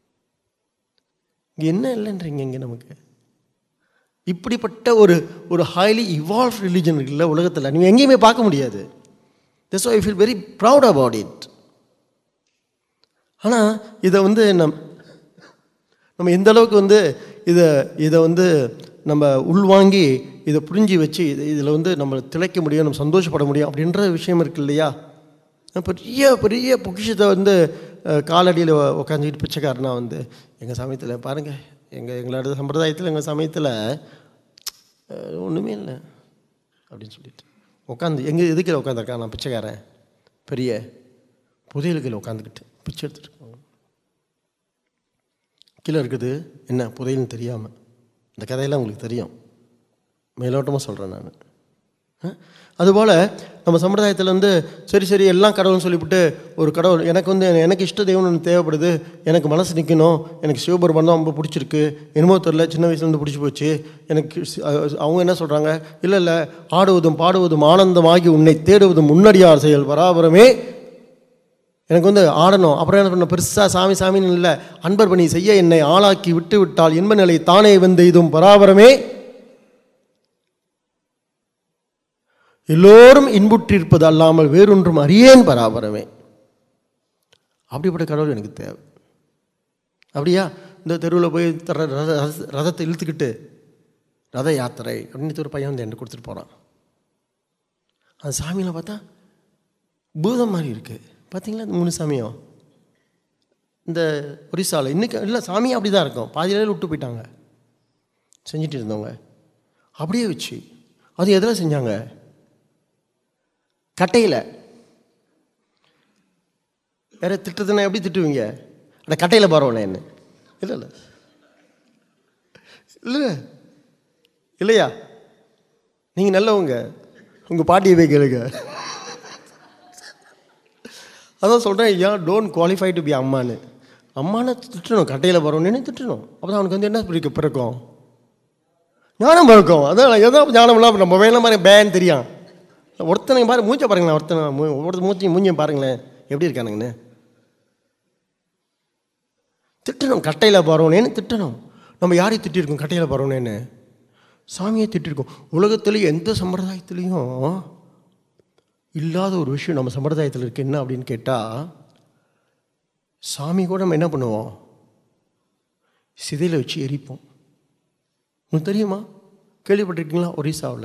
இங்கே என்ன இல்லைன்றீங்க இங்கே நமக்கு இப்படிப்பட்ட ஒரு ஒரு ஹைலி இவால்வ் ரிலீஜன் இருக்குல்ல உலகத்தில் நீங்கள் எங்கேயுமே பார்க்க முடியாது this I feel very proud about it ஆனால் இதை வந்து நம் நம்ம எந்த அளவுக்கு வந்து இதை இதை வந்து நம்ம உள்வாங்கி இதை புரிஞ்சு வச்சு இது இதில் வந்து நம்ம திளைக்க முடியும் நம்ம சந்தோஷப்பட முடியும் அப்படின்ற விஷயம் இருக்கு இல்லையா பெரிய பெரிய பொக்கிஷத்தை வந்து அஹ், காலடியில் உட்காந்துக்கிட்டு பிச்சைக்காரனா வந்து எங்கள் சமயத்தில் பாருங்கள் எங்கள் எங்களோட சம்பிரதாயத்தில் எங்கள் சமயத்தில் ஒன்றுமே இல்லை அப்படின்னு சொல்லிட்டு உட்காந்து எங்கே எதுக்கில் உட்காந்துருக்கான் நான் பிச்சைக்காரன் பெரிய புதையலுக்கில் உட்காந்துக்கிட்டு பிச்சை எடுத்துட்டு இருக்கான். கீழே இருக்குது என்ன புதையல்னு தெரியாமல் இந்த கதையெல்லாம் உங்களுக்கு தெரியும் மேலோட்டமாக சொல்கிறேன் நான் அதுபோல் நம்ம சம்பிரதாயத்தில் வந்து சரி சரி எல்லாம் கடவுள்னு சொல்லிவிட்டு ஒரு கடவுள் எனக்கு வந்து எனக்கு இஷ்ட தெய்வம் ஒன்று தேவைப்படுது எனக்கு மனசு நிற்கணும் எனக்கு சிவபெருமான் தான் ரொம்ப பிடிச்சிருக்கு என்னமோ தெரில சின்ன வயசுலேருந்து பிடிச்சி போச்சு எனக்கு சி- அஹ் அவங்க என்ன சொல்கிறாங்க இல்லை இல்லை ஆடுவதும் பாடுவதும் ஆனந்தமாகி உன்னை தேடுவதும் முன்னடியார் செயல் பராபரமே எனக்கு வந்து ஆடணும் அப்புறம் என்ன பண்ண பெருசாக சாமி சாமின்னு இல்லை அன்பர் பணி செய்ய என்னை ஆளாக்கி விட்டு விட்டால் இன்ப நிலை தானே வந்து இதுவும் பராபரமே எல்லோரும் இன்புற்றிருப்பது அல்லாமல் வேறொன்றும் அறியேன் பராபரமே அப்படிப்பட்ட கடவுள் எனக்கு தேவை அப்படியா இந்த தெருவில் போய் தர ரத ரத- ரதத்தை இழுத்துக்கிட்டு ரத யாத்திரை அப்படின்னு ஒரு பையன் வந்து என்கிட்ட கொடுத்துட்டு போகிறான் அந்த சாமியில் பார்த்தா பூதம் மாதிரி இருக்குது பார்த்தீங்களா இந்த மூணு சாமியும் இந்த ஒரிசாவில் இன்னைக்கு இல்லை சாமியும் அப்படி தான் இருக்கும் பாதியிலே விட்டு போயிட்டாங்க செஞ்சுட்டு இருந்தவங்க அப்படியே வச்சு அது எதில் செஞ்சாங்க கட்டையில் வேற திட்டுறதுன்னா எப்படி திட்டுவீங்க அட கட்டையில் பரவாயில்ல என்ன இல்லை இல்லை இல்லை இல்லையா நீங்கள் நல்லவங்க உங்கள் பாட்டியை போய் கேளுங்க அதான் சொல்கிறேன் ஏன் டோன்ட் குவாலிஃபை டு பி அம்மான்னு அம்மானை திட்டணும் கட்டையில் பரவணுன்னு திட்டணும் அப்போ அவனுக்கு வந்து என்ன பிடிக்க பிறக்கும் ஞானம் பிறக்கும் அதான் ஏதோ ஞானம் இல்லாமல் நம்ம வேலை மாதிரி பேன் தெரியும் ஒருத்தனை பாரு மூஞ்ச பாருங்களேன் ஒருத்தனை மூ- ஒருத்தர் மூஞ்சி மூஞ்சியும் பாருங்களேன் எப்படி இருக்கானுங்கன்னு திட்டணும் கட்டையில் போகிறவனேன்னு திட்டணும் நம்ம யாரையும் திட்டிருக்கோம் கட்டையில் போகிறவனேன்னு சாமியை திட்டிருக்கோம் உலகத்தில் எந்த சம்பிரதாயத்துலேயும் இல்லாத ஒரு விஷயம் நம்ம சம்பிரதாயத்தில் இருக்கு என்ன அப்படின்னு கேட்டால் சாமி கூட நம்ம என்ன பண்ணுவோம் சிதையில் வச்சு எரிப்போம் உங்களுக்கு தெரியுமா கேள்விப்பட்டிருக்கீங்களா ஒரிசாவில்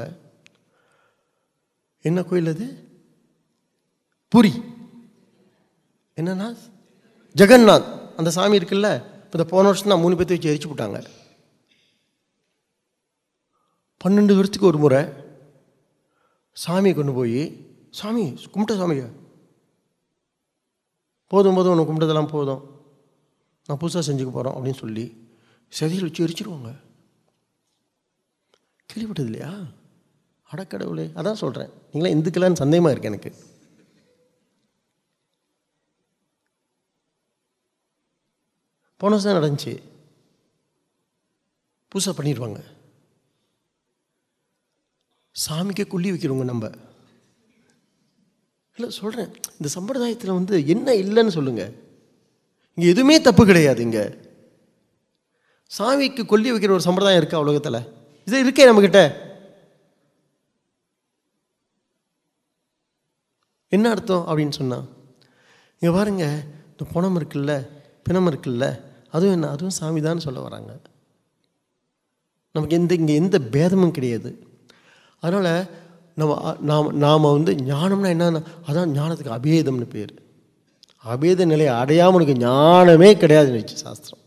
என்ன கோயில் அது புரி என்னன்னா ஜெகநாத் அந்த சாமி இருக்குல்ல இப்போ இந்த போன வருஷம் தான் மூணு பேர்த்து வச்சு எரிச்சு விட்டாங்க பன்னெண்டு வருஷத்துக்கு ஒரு முறை சாமியை கொண்டு போய் சாமி கும்பிட்ட சாமியை போதும் போதும் உனக்கு கும்பிட்டதெல்லாம் போதும் நான் புதுசாக செஞ்சுக்க போகிறோம் அப்படின்னு சொல்லி செதியில் வச்சு எரிச்சிருவாங்க கேள்விப்பட்டது இல்லையா அடக்கடவுளே அதான் சொல்கிறேன் நீங்களா இந்துக்கலான்னு சந்தேகமாக இருக்கு எனக்கு போன வருஷம் தான் நடந்துச்சு புதுசாக பண்ணிடுவாங்க சாமிக்கே கொல்லி வைக்கிறவங்க நம்ம இல்லை சொல்கிறேன் இந்த சம்பிரதாயத்தில் வந்து என்ன இல்லைன்னு சொல்லுங்கள் இங்கே எதுவுமே தப்பு கிடையாது இங்கே சாமிக்கு கொல்லி வைக்கிற ஒரு சம்பிரதாயம் இருக்கா உலகத்தில் இது இருக்கே நம்மக்கிட்ட என்ன அர்த்தம் அப்படின்னு சொன்னா இங்கே பாருங்க இந்த பணம் இருக்குல்ல பிணம் இருக்குல்ல அதுவும் என்ன அதுவும் சாமி தான் சொல்ல வராங்க நமக்கு எந்த இங்கே எந்த பேதமும் கிடையாது அதனால் நம்ம அ- நாம் நாம் வந்து ஞானம்னா என்னன்னா அதான் ஞானத்துக்கு அபேதம்னு பேர் அபேத நிலையை அடையாமல் உனக்கு ஞானமே கிடையாதுன்னு வச்சு சாஸ்திரம்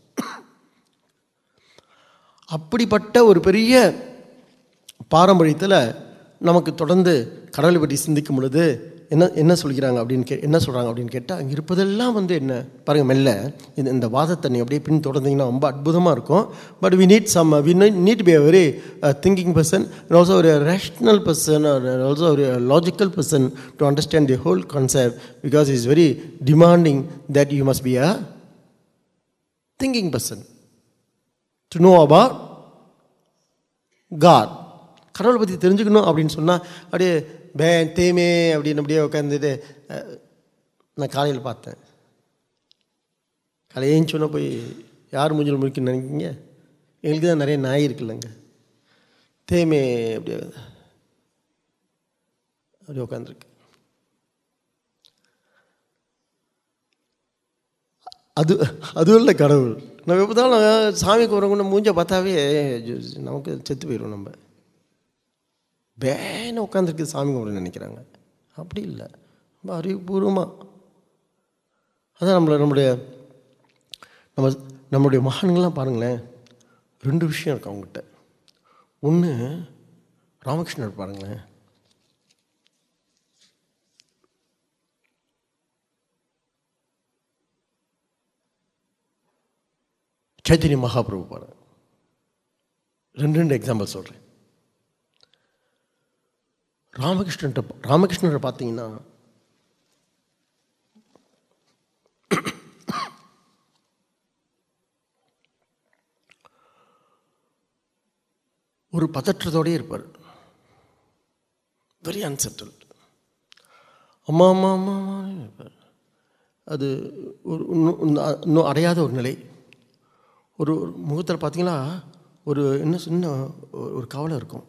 அப்படிப்பட்ட ஒரு பெரிய பாரம்பரியத்தில் நமக்கு தொடர்ந்து கடவுளை பற்றி சிந்திக்கும் பொழுது என்ன என்ன சொல்கிறாங்க அப்படின்னு கே என்ன சொல்கிறாங்க அப்படின்னு கேட்டால் அங்கே இருப்பதெல்லாம் வந்து என்ன பாருங்கள் மெல்ல இந்த இந்த வாதத்தை நீ அப்படியே பின் தொடர்ந்தீங்கன்னா ரொம்ப அற்புதமாக இருக்கும் but we need some we need be a very thinking person also ஒரு ரேஷ்னல் பர்சன் ஆல்சோ ஒரு logical person to understand the whole concept because is very demanding that you must be a thinking person to know about God கடவுளை பற்றி தெரிஞ்சுக்கணும் அப்படின்னு சொன்னால் அப்படியே பே தேமே அப்படின்னு அப்படியே உட்காந்துட்டு அஹ், நான் காலையில் பார்த்தேன் காலையில் ஏஞ்சோன்னா போய் யார் மூஞ்சில் முழிக்கணும்னு நினைக்கிங்க எங்களுக்கு தான் நிறைய நாய் இருக்குல்லங்க தேமே அப்படியே அப்படியே உட்காந்துருக்கு அது அதுவும் இல்லை கடவுள் நம்ம எப்போ தான் சாமி கும்பிட்றவங்க மூஞ்ச பார்த்தாவே ஜு- நமக்கு செத்து போயிடும் நம்ம பேன உட்காந்துருக்கு சாமி கும்பிட நினைக்கிறாங்க அப்படி இல்லை ரொம்ப அறிவுபூர்வமாக அதான் நம்மளை நம்முடைய நம்ம நம்மளுடைய மகான்கள்லாம் பாருங்களேன் ரெண்டு விஷயம் இருக்கு அவங்ககிட்ட ஒன்று ராமகிருஷ்ணர் பாருங்களேன் சைத்தன்ய மகாபிரபு பாருங்க ரெண்டு ரெண்டு எக்ஸாம்பிள் சொல்கிறேன் ராமகிருஷ்ணன் ராமகிருஷ்ணரை பார்த்தீங்கன்னா ஒரு பதற்றத்தோடயே இருப்பார் வெரி அன்செட்டில்டு அம்மா அம்மா அம்மா அம்மான்னு இருப்பார் அது ஒரு இன்னும் இன்னும் இன்னும் அடையாத ஒரு நிலை ஒரு ஒரு முகத்தில் பார்த்தீங்கன்னா ஒரு என்ன சின்ன ஒரு- ஒரு கவலை இருக்கும்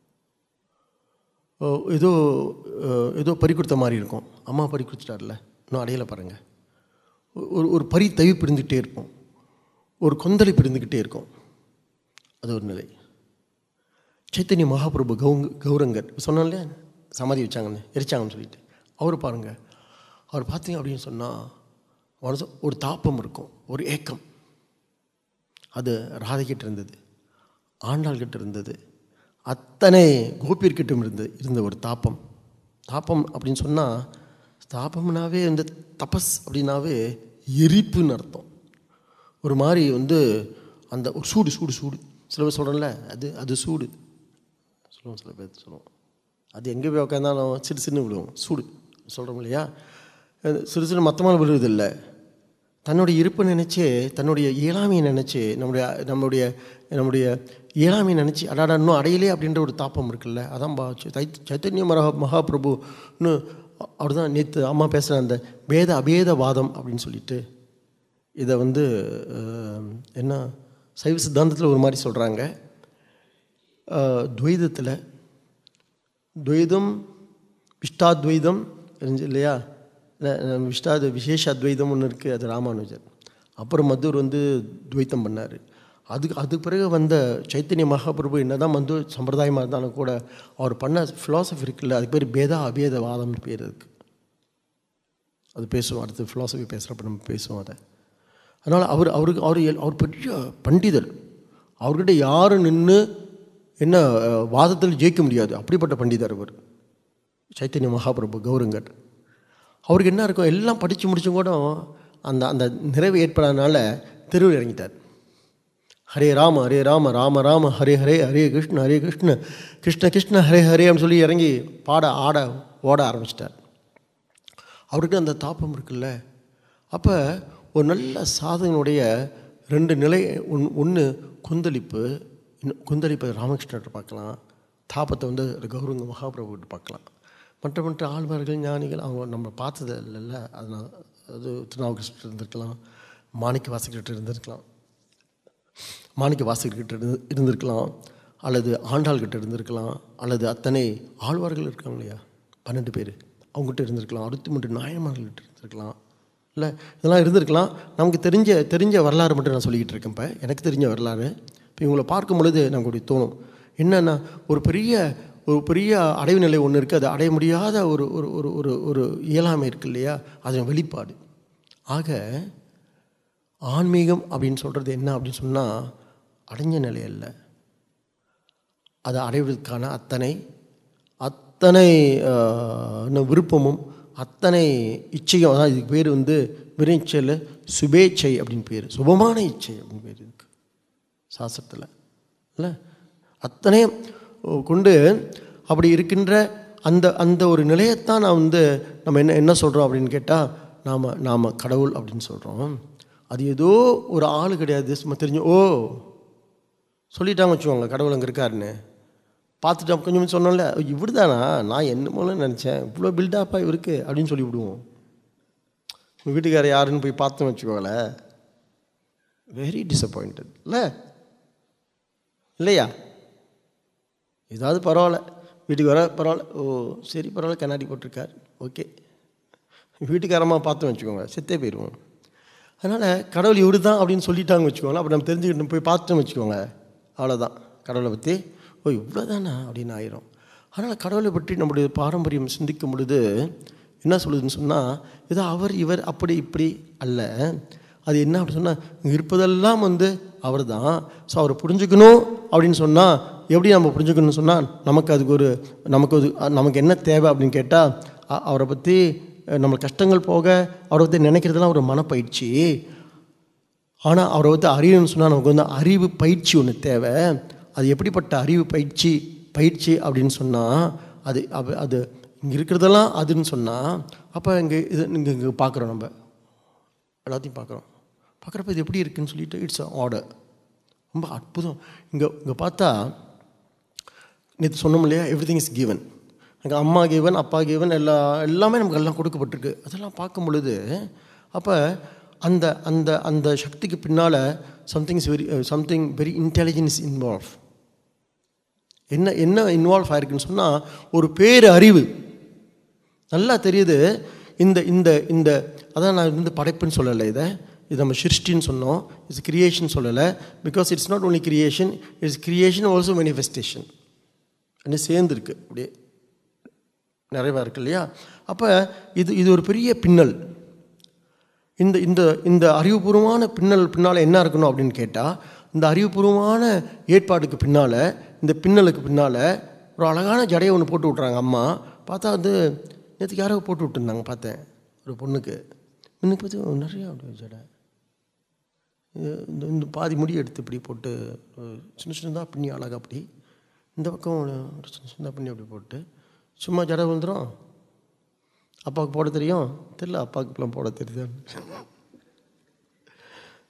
ஓ, ஏதோ அஹ், ஏதோ பறி கொடுத்த மாதிரி இருக்கும் அம்மா பறி கொடுத்துட்டார்ல இன்னும் அடையலை பாருங்கள் ஒரு ஒரு பறி தவிப்பு இருந்துக்கிட்டே இருப்போம் ஒரு கொந்தளிப்பு இருந்துக்கிட்டே இருக்கும் அது ஒரு நிலை சைத்தன்ய மகாபிரபு கௌங்க கௌரங்கர் சொன்னோம் இல்லையா சமாதி வச்சாங்கன்னு எரிச்சாங்கன்னு சொல்லிட்டு அவர் பாருங்க அவர் பார்த்தீங்க அப்படின்னு சொன்னால் மனசு ஒரு தாப்பம் இருக்கும் ஒரு ஏக்கம் அது ராதைக்கிட்ட இருந்தது ஆண்டாள் கிட்ட இருந்தது அத்தனை கோபியர்கிட்டும் இருந்து இருந்த ஒரு தாப்பம் தாப்பம் அப்படின்னு சொன்னால் தாபம்னாவே வந்து தபஸ் அப்படின்னாவே எரிப்புன்னு அர்த்தம் ஒரு மாதிரி வந்து அந்த ஒரு சூடு சூடு சூடு சில பேர் சொல்கிறேன்ல அது அது சூடு சொல்லுவோம் சில பேர் சொல்லுவோம் அது எங்கே போய் உட்காந்தாலும் சிறு சின்ன விடுவோம் சூடு சொல்கிறோம் இல்லையா அது சிறு சிறு மொத்தமாக விழுவதில்லை தன்னுடைய இருப்பை நினச்சி தன்னுடைய இயலாமையை நினச்சி நம்முடைய நம்முடைய நம்முடைய இயலாமையை நினச்சி அடாடா இன்னும் அடையலே அப்படின்ற ஒரு தாப்பம் இருக்குல்ல அதான் பா சை சைத்தன்ய மகா மகாபிரபுன்னு அவர் தான் நேற்று அம்மா பேசுகிற அந்த பேத அபேதவாதம் அப்படின்னு சொல்லிட்டு இதை வந்து அஹ், என்ன சைவ சித்தாந்தத்தில் ஒரு மாதிரி சொல்கிறாங்க துவைதத்தில் துவைதம் விஷ்டாத்வைதம் இருந்துச்சு இல்லையா இல்ல, அஹ், விஷ்டாது விசேஷ அத்வைதம் ஒன்று இருக்குது அது ராமானுஜர் அப்புறம் மதுர் வந்து துவைத்தம் பண்ணார் அதுக்கு அதுக்கு பிறகு வந்த சைத்தன்ய மகாபிரபு என்னதான் வந்து சம்பிரதாயமாக இருந்தாலும் கூட அவர் பண்ண ஃபிலாசபி இருக்குல்ல அதுக்கு பேர் பேதா அபேதவாதம்னு பேர் இருக்குது அது பேசுவோம் அடுத்து ஃபிலாசபி பேசுகிறப்ப நம்ம பேசுவோம் அதை அதனால் அவர் அவருக்கு அவர் எல்- அவர் பெரிய பண்டிதர் அவர்கிட்ட யாரும் நின்று என்ன அஹ், வாதத்தில் ஜெயிக்க முடியாது அப்படிப்பட்ட பண்டிதர் அவர் சைத்தன்ய மகாபிரபு கௌரங்கர் அவருக்கு என்ன இருக்கும் எல்லாம் படித்து முடிச்சும் கூட அந்த அந்த நிறைவு ஏற்படாதனால தெருவில் இறங்கிட்டார் ஹரே ராம ஹரே ராம ராம ராம ஹரே ஹரே ஹரே கிருஷ்ண ஹரே கிருஷ்ண கிருஷ்ண கிருஷ்ண ஹரே ஹரேன்னு சொல்லி இறங்கி பாட ஆட ஓட ஆரம்பிச்சிட்டார் அவருக்கு அந்த தாப்பம் இருக்குல்ல அப்போ ஒரு நல்ல சாதகனுடைய ரெண்டு நிலை ஒன் ஒன்று கொந்தளிப்பு இன்னும் கொந்தளிப்பை ராமகிருஷ்ணர்கிட்ட பார்க்கலாம் தாபத்தை வந்து கௌரவங்க மகாபிரபுகிட்ட பார்க்கலாம் மற்ற மற்ற ஆழ்வார்கள் ஞானிகள் அவங்க நம்ம பார்த்தது இல்லைல்ல அதனால் அது திருநாவுக்கரசர் இருந்திருக்கலாம் மாணிக்க வாசகர்கிட்ட இருந்திருக்கலாம் மாணிக்க வாசகர்கிட்ட இருந்து இருந்திருக்கலாம் அல்லது ஆண்டாள்கிட்ட இருந்திருக்கலாம் அல்லது அத்தனை ஆழ்வார்கள் இருக்காங்க இல்லையா பன்னெண்டு பேர் அவங்ககிட்ட இருந்திருக்கலாம் அறுபத்தி மூன்று நாயன்மார்கள்கிட்ட இருந்திருக்கலாம் இல்லை இதெல்லாம் இருந்திருக்கலாம் நமக்கு தெரிஞ்ச தெரிஞ்ச வரலாறு மட்டும் நான் சொல்லிக்கிட்டு இருக்கேன் இப்போ எனக்கு தெரிஞ்ச வரலாறு இப்போ இவங்களை பார்க்கும் பொழுது நமக்கு அப்படி தோணும் என்னென்னா ஒரு பெரிய ஒரு பெரிய அடைவு நிலை ஒன்று இருக்குது அது அடைய முடியாத ஒரு ஒரு ஒரு ஒரு ஒரு இயலாமை இருக்கு இல்லையா அதன் வெளிப்பாடு ஆக ஆன்மீகம் அப்படின்னு சொல்கிறது என்ன அப்படின்னு சொன்னால் அடைஞ்ச நிலை அல்ல அதை அடைவதற்கான அத்தனை அத்தனை ஆஹ், என்ன விருப்பமும் அத்தனை இச்சையும் அதான் இதுக்கு பேர் வந்து விரைச்சல் சுபேச்சை அப்படின்னு பேர் சுபமான இச்சை அப்படின்னு பேர் இருக்கு சாஸ்திரத்தில் இல்லை அத்தனையும் கொண்டு அப்படி இருக்கின்ற அந்த அந்த ஒரு நிலையத்தான் நான் வந்து நம்ம என்ன என்ன சொல்கிறோம் அப்படின்னு கேட்டால் நாம் நாம் கடவுள் அப்படின்னு சொல்கிறோம் அது ஏதோ ஒரு ஆள் கிடையாது சும்மா தெரிஞ்சு ஓ சொல்லிட்டாங்க வச்சுக்கோங்க கடவுள் அங்கே இருக்காருன்னு பார்த்துட்டு கொஞ்சம் கொஞ்சம் சொன்னோம்ல இவர் தானா நான் என்னமோல நினச்சேன் இவ்வளோ பில்டப்பாக இவருக்கு அப்படின்னு சொல்லி விடுவோம் உங்கள் வீட்டுக்காரர் யாருன்னு போய் பார்த்தோன்னு வச்சுக்கோங்களேன் வெரி டிசப்பாயிண்டட் இல்லை இல்லையா ஏதாவது பரவாயில்ல வீட்டுக்கு வர பரவாயில்ல ஓ சரி பரவாயில்ல கண்ணாடி போட்டிருக்கார் ஓகே வீட்டுக்காரமாக பார்த்தோம் வச்சுக்கோங்க செத்தே போயிடுவோம் அதனால் கடவுள் இவரு தான் அப்படின்னு சொல்லிட்டாங்க வச்சுக்கோங்களேன் அப்போ நம்ம தெரிஞ்சுக்கிட்டு போய் பார்த்துட்டோம் வச்சுக்கோங்க அவ்வளோதான் கடவுளை பற்றி ஓ இவ்வளோ தானா அப்படின்னு ஆயிரும் அதனால் கடவுளை பற்றி நம்முடைய பாரம்பரியம் சிந்திக்கும் பொழுது என்ன சொல்லுதுன்னு சொன்னால் இது அவர் இவர் அப்படி இப்படி அல்ல அது என்ன அப்படின்னு சொன்னால் இங்கே இருப்பதெல்லாம் வந்து அவர் தான் ஸோ அவரை புரிஞ்சுக்கணும் அப்படின்னு சொன்னால் எப்படி நம்ம புரிஞ்சுக்கணும்னு சொன்னால் நமக்கு அதுக்கு ஒரு நமக்கு ஒரு நமக்கு என்ன தேவை அப்படின்னு கேட்டால் அ- அவரை பற்றி அஹ், நம்ம கஷ்டங்கள் போக அவரை பற்றி நினைக்கிறதெல்லாம் ஒரு மனப்பயிற்சி ஆனால் அவரை வந்து அறியணும்னு சொன்னால் நமக்கு வந்து அறிவு பயிற்சி ஒன்று தேவை அது எப்படிப்பட்ட அறிவு பயிற்சி பயிற்சி அப்படின்னு சொன்னால் அது அவ- அது இங்கே இருக்கிறதெல்லாம் அதுன்னு சொன்னால் அப்போ இங்கே இது இங்கே இங்கே பார்க்குறோம் நம்ம எல்லாத்தையும் பார்க்குறோம் பார்க்குறப்ப இது எப்படி இருக்குன்னு சொல்லிட்டு இட்ஸ் ஆர்டர் ரொம்ப அற்புதம் இங்கே இங்கே பார்த்தா நேற்று சொன்னோம் இல்லையா எவ்ரி திங் இஸ் கிவன் எங்கள் அம்மா கிவன் அப்பா கிவன் எல்லா எல்லாமே நமக்கு எல்லாம் கொடுக்கப்பட்டிருக்கு அதெல்லாம் பார்க்கும் பொழுது அப்போ அந்த அந்த அந்த சக்திக்கு பின்னால் something is very something very intelligence involve என்ன என்ன இன்வால்வ் ஆயிருக்குன்னு சொன்னால் ஒரு பேரு அறிவு நல்லா தெரியுது இந்த இந்த இந்த அதான் நான் வந்து படைப்புன்னு சொல்லலை இதை இது நம்ம சிருஷ்டின்னு சொன்னோம் இட்ஸ் கிரியேஷன் சொல்லலை because it's not only creation it's creation also manifestation அப்படின்னு சேர்ந்துருக்கு அப்படியே நிறைவாக இருக்கு இல்லையா அப்போ இது இது ஒரு பெரிய பின்னல் இந்த இந்த இந்த அறிவுபூர்வமான பின்னல் பின்னால் என்ன இருக்கணும் அப்படின்னு கேட்டால் இந்த அறிவுபூர்வமான ஏற்பாடுக்கு பின்னால் இந்த பின்னலுக்கு பின்னால் ஒரு அழகான ஜடையை ஒன்று போட்டு விட்றாங்க அம்மா பார்த்தா வந்து நேற்றுக்கு யாரோ போட்டு விட்டுருந்தாங்க பார்த்தேன் ஒரு பொண்ணுக்கு இன்னைக்கு பார்த்து நிறையா அப்படி ஜடை இது இந்த இந்த பாதி முடி எடுத்து இப்படி போட்டு அஹ், சின்ன சின்னதாக பின்னி அழகா அப்படி இந்த பக்கம் ஒரு ஒரு சின்ன சின்னதாக பின்னி அப்படி போட்டு சும்மா ஜடை விழுந்துடும் அப்பாவுக்கு போட தெரியும் தெரியல அப்பாவுக்கு இப்பெல்லாம் போட தெரியுது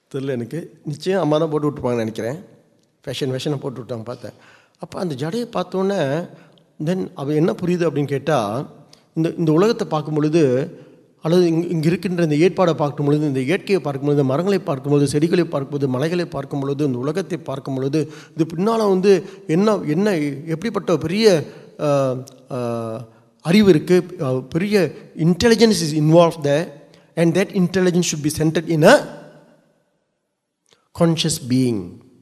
தெரில எனக்கு நிச்சயம் அம்மா தான் போட்டு விட்டுருப்பாங்கன்னு நினைக்கிறேன் ஃபேஷன் ஃபேஷனை போட்டு விட்டாங்க பார்த்தேன் அப்போ அந்த ஜடையை பார்த்தோன்னே தென் அவள் என்ன புரியுது அப்படின்னு கேட்டால் இந்த இந்த உலகத்தை பார்க்கும் பொழுது அல்லது இங்கே இங்கே இருக்கின்ற இந்த ஏற்பாடை பார்க்கும் பொழுது இந்த இயற்கையை பார்க்கும் பொழுது மரங்களை பார்க்கும் பொழுது செடிகளை பார்க்கும்போது மலைகளை பார்க்கும் பொழுது இந்த உலகத்தை பார்க்கும் பொழுது இது பின்னால் வந்து என்ன என்ன எப்படிப்பட்ட பெரிய ஆஹ், ஆஹ், அறிவு இருக்குது பெரிய intelligence is involve the and that intelligence should be centred in a conscious being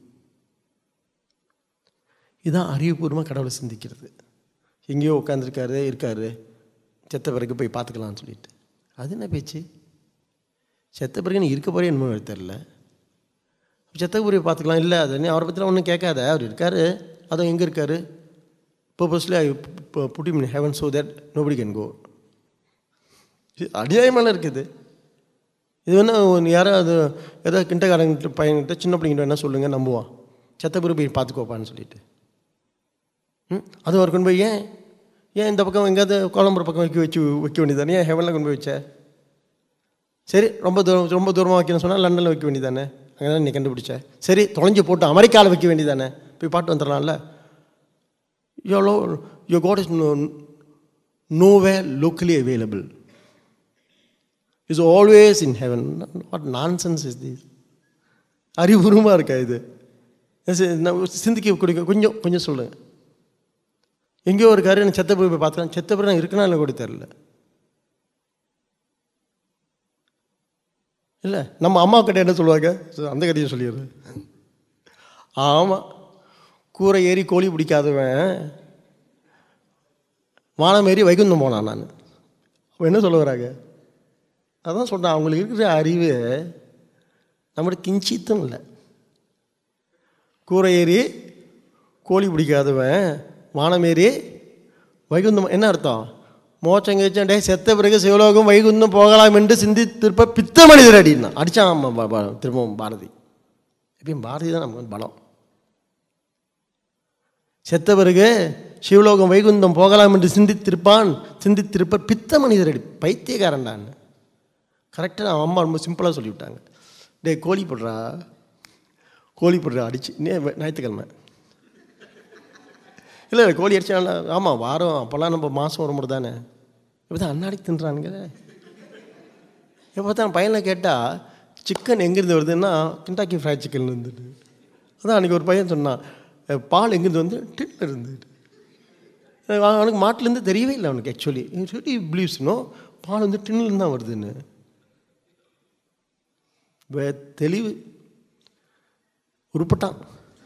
இதுதான் அறிவுபூர்வமாக கடவுளை சிந்திக்கிறது எங்கேயோ உட்காந்துருக்காரு இருக்காரு செத்த பிறகு போய் பார்த்துக்கலாம்னு சொல்லிட்டு அது என்ன பேச்சு செத்த பிறகு நீ இருக்க போறே என்னமோ எனக்கு தெரில செத்த பிறகு பார்த்துக்கலாம் இல்லை அது நீ அவரை பற்றிலாம் ஒன்றும் கேட்காத அவர் இருக்காரு அதுவும் எங்கே இருக்காரு purposely I put in heaven so that nobody can go அநியாயமெல்லாம் இருக்குது இது வேணா நீ யாராவது ஏதாவது கிண்டக்காரங்கிட்ட பையன்கிட்ட சின்ன பிள்ளைங்கிட்ட என்ன சொல்லுங்கள் நம்புவான் செத்த பிறகு போய் பார்த்துக்கோப்பான்னு சொல்லிட்டு ம் அது அவர் கொண்டு போய் ஏன் ஏன் இந்த பக்கம் எங்கேயாவது கோலம்புற பக்கம் வைக்க வச்சு வைக்க வேண்டியதானே ஏன் ஹெவனில் கொண்டு போய் வச்ச சரி ரொம்ப தூரம் ரொம்ப தூரமாக வைக்கணும்னு சொன்னால் லண்டனில் வைக்க வேண்டியதானே அங்கே தான் நீ கண்டுபிடிச்ச சரி தொலைஞ்சு போட்டு அமெரிக்காவில் வைக்க வேண்டியதானே போய் பாட்டு வந்துடலாம்ல எவ்வளோ யோ God is no no way locally available is always in heaven what nonsense is this அறிவுபூர்வமாக இருக்கா இது சரி, நான் சிந்திக்க கொடுக்க கொஞ்சம் கொஞ்சம் சொல்லுங்கள் எங்கேயோ ஒரு காரியம் செத்த போய் போய் பார்த்துக்கலாம் செத்த பிறகு நான் இருக்கனா இல்லை கூட தெரில இல்லை நம்ம அம்மா கிட்ட என்ன சொல்லுவாங்க சரி, அந்த கதையை சொல்லிடுறேன் ஆமாம் கூரை ஏறி கோழி பிடிக்காதவன் வானம் ஏறி வைகுந்தம் போனான் நான் அவன் என்ன சொல்ல வராங்க அதான் சொல்கிறேன் அவங்களுக்கு இருக்கிற அறிவு நம்மளோட கிஞ்சித்தும் இல்லை கூரை ஏறி கோழி பிடிக்காதவன் வானம் ஏறி வைகுந்தம் என்ன அர்த்தம் மோச்சம் கேச்சம் டே செத்த பிறகு சிவலோகம் வைகுந்தம் போகலாம் என்று சிந்தித்திருப்ப பித்த மனிதர் அடின்னா அடித்தான் ஆமாம் பா- பா- திரும்பவும் பாரதி எப்பயும் பாரதி தான் நமக்கு பலம் செத்த பிறகு சிவலோகம் வைகுந்தம் போகலாம் என்று சிந்தித்திருப்பான் சிந்தித்திருப்ப பித்த மனிதர் அடி பைத்தியக்காரன்டான்னு கரெக்டாக அவன் அம்மா ரொம்ப சிம்பிளாக சொல்லிவிட்டாங்க டேய் கோழி போடுறா கோழி போடுறா அடிச்சு நே ஞாயிற்றுக்கிழமை இல்லை கோழி அடிச்சா ஆமாம் வாரம் அப்போல்லாம் நம்ம மாதம் ஒரு முறை தானே இப்போ தான் அன்னாடிக்கு தின்றானுங்க எப்போ தான் பையனை கேட்டால் சிக்கன் எங்கேருந்து வருதுன்னா கிண்டாக்கி ஃப்ரைட் சிக்கன் இருந்துட்டு அதான் அன்றைக்கி ஒரு பையன் சொன்னான் "அஹ், பால் எங்கேருந்து வந்து டின்ல இருந்துட்டு அஹ் அவனுக்கு மாட்டிலேருந்து தெரியவே இல்லை அவனுக்கு ஆக்சுவலி சொல்லி பிலீவ்ஸ் நோ பால் வந்து டின்லேருந்து தான் வருதுன்னு வே தெளிவு உருப்பட்டான்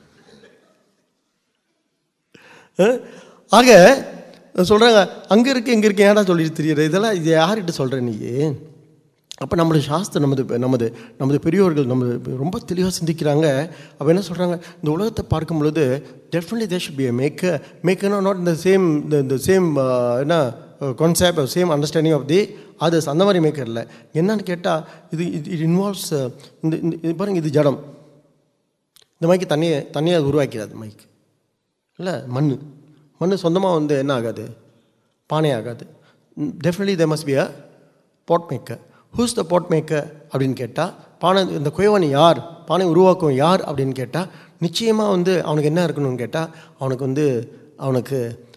அஹ், ஆக சொல்கிறாங்க அங்கே இருக்கு இங்கே இருக்கு ஏன்டா சொல்லிட்டு தெரியுற இதெல்லாம் இது யார்கிட்ட சொல்கிற நீ அப்போ நம்மளுடைய சாஸ்திரம் நமது நமது நமது பெரியோர்கள் நமது ரொம்ப தெளிவாக சிந்திக்கிறாங்க அப்போ என்ன சொல்கிறாங்க இந்த உலகத்தை பார்க்கும் பொழுது definitely they should be make மேக்கனா நாட் இந்த சேம் இந்த சேம் என்ன concept same understanding of the others அந்த மாதிரி மேக்கரில் என்னன்னு கேட்டால் இது இது இன்வால்வ்ஸ் இந்த இந்த இது பாருங்க இது ஜடம் இந்த மைக்கு தண்ணியை தண்ணியை அது உருவாக்கிறாது மைக் இல்லை மண் மண் சொந்தமாக வந்து என்ன ஆகாது பானை ஆகாது definitely they must be a pot maker whose the pot maker அப்படின்னு கேட்டால் பானை இந்த குயவன் யார் பானை உருவாக்கும் யார் அப்படின்னு கேட்டால் நிச்சயமாக வந்து அவனுக்கு என்ன இருக்கணும்னு கேட்டால் அவனுக்கு வந்து அவனுக்கு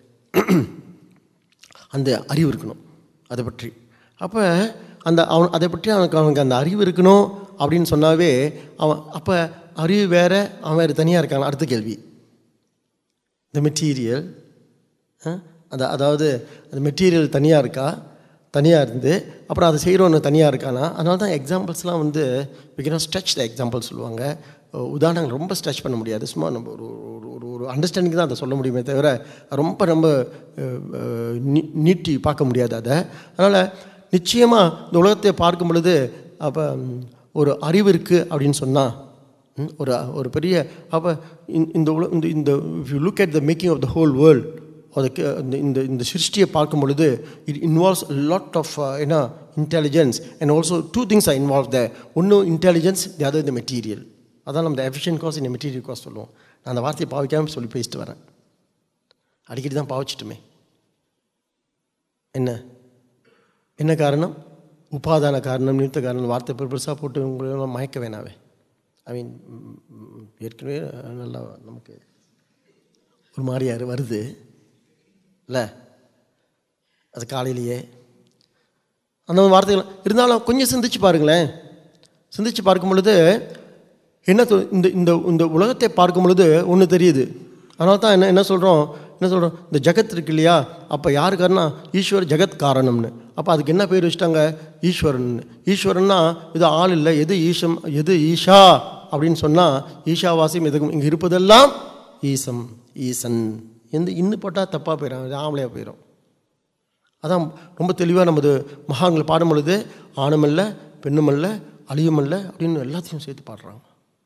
அந்த அறிவு இருக்கணும் அதை பற்றி அப்போ அந்த அவன் அதை பற்றி அவனுக்கு அவனுக்கு அந்த அறிவு இருக்கணும் அப்படின்னு சொன்னாவே அவன் அப்போ அறிவு வேற அவன் வேறு தனியாக இருக்கான் அடுத்த கேள்வி இந்த மெட்டீரியல் அந்த அதாவது அந்த மெட்டீரியல் தனியாக இருக்கா தனியாக இருந்து அப்புறம் அதை செய்கிறவனு தனியாக இருக்கானா அதனால தான் எக்ஸாம்பிள்ஸ்லாம் வந்து விகனா ஸ்ட்ரெச் த எக்ஸாம்பிள் சொல்லுவாங்க அஹ் உதாரணங்கள் ரொம்ப ஸ்ட்ரெச் பண்ண முடியாது சும்மா நம்ம ஒரு ஒரு ஒரு ஒரு அண்டர்ஸ்டாண்டிங் தான் அதை சொல்ல முடியுமே தவிர ரொம்ப ரொம்ப அஹ், அஹ், நீ- நீட்டி பார்க்க முடியாது அதை அதனால் நிச்சயமாக இந்த உலகத்தை பார்க்கும் பொழுது அப்போ ஒரு அறிவு இருக்குது அப்படின்னு சொன்னால் ம், ஒரு ஒரு பெரிய அப்போ இந்த உல இந்த இந்த if you look at the making of the whole world அதுக்கு இந்த இந்த இந்த சிருஷ்டியை பார்க்கும் பொழுது இட் இன்வால்வ்ஸ் லாட் ஆஃப் என்ன intelligence and also two things are involve the ஒன்று இன்டெலிஜென்ஸ் தி அதர் இந்த மெட்டீரியல் அதான் நம்ம எஃபிஷியன்ட் காஸ்ட் இந்த மெட்டீரியல் காஸ்ட் சொல்லுவோம் நான் அந்த வார்த்தையை பாவிக்காமல் சொல்லி பேசிட்டு வரேன் அடிக்கடி தான் பாவிச்சிட்டுமே என்ன என்ன காரணம் உபாதான காரணம் நிறுத்த காரணம் வார்த்தை பெருசாக போட்டு உங்களை மயக்க வேணாவே ஐ மீன் ஏற்கனவே நல்லா நமக்கு ஒரு மாதிரி யார் வருது இல்லை அது காலையிலேயே அந்த மாதிரி வார்த்தைகள் இருந்தாலும் கொஞ்சம் சிந்திச்சு பாருங்களேன் சிந்திச்சு பார்க்கும் பொழுது என்ன தோ- இந்த இந்த இந்த உலகத்தை பார்க்கும் பொழுது ஒன்று தெரியுது அதனால தான் என்ன என்ன சொல்கிறோம் என்ன சொல்கிறோம் இந்த ஜகத் இருக்கு இல்லையா அப்போ யாரு காரணம் ஈஸ்வர் ஜெகத் காரணம்னு அப்போ அதுக்கு என்ன பேர் வச்சுட்டாங்க ஈஸ்வரன் ஈஸ்வரன்னா இது ஆள் இல்லை எது ஈஷம் எது ஈஷா அப்படின்னு சொன்னால் ஈஷாவாசியம் எதுக்கும் இங்கே இருப்பதெல்லாம் ஈசம் ஈசன் எந்த இன்னு போட்டால் தப்பாக போயிடும் இது ஆம்பளையாக போயிடும் அதான் ரொம்ப தெளிவாக நமது மகான்கள் பாடும் பொழுது ஆணுமல்ல பெண்ணுமல்ல அழியுமல்ல அப்படின்னு எல்லாத்தையும் சேர்த்து பாடுறாங்க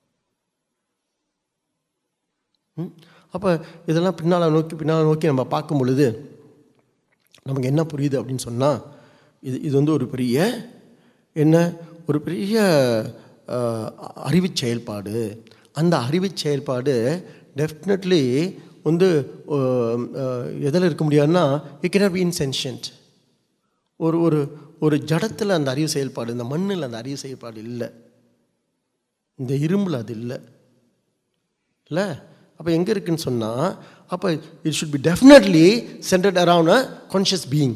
ம்? அப்போ இதெல்லாம் பின்னால் நோக்கி பின்னால் நோக்கி நம்ம பார்க்கும் பொழுது நமக்கு என்ன புரியுது அப்படின்னு சொன்னால் இது இது வந்து ஒரு பெரிய என்ன ஒரு பெரிய அறிவு செயல்பாடு அந்த அறிவு செயல்பாடு டெஃபினெட்லி வந்து எதில் இருக்க முடியாதுன்னா இட் cannot be insentient ஒரு ஒரு ஒரு ஜடத்தில் அந்த அறிவு செயல்பாடு இந்த மண்ணில் அந்த அறிவு செயல்பாடு இல்லை இந்த இரும்பில் அது இல்லை இல்லை அப்போ எங்கே இருக்குன்னு சொன்னால் அப்போ it should be definitely centred around a conscious being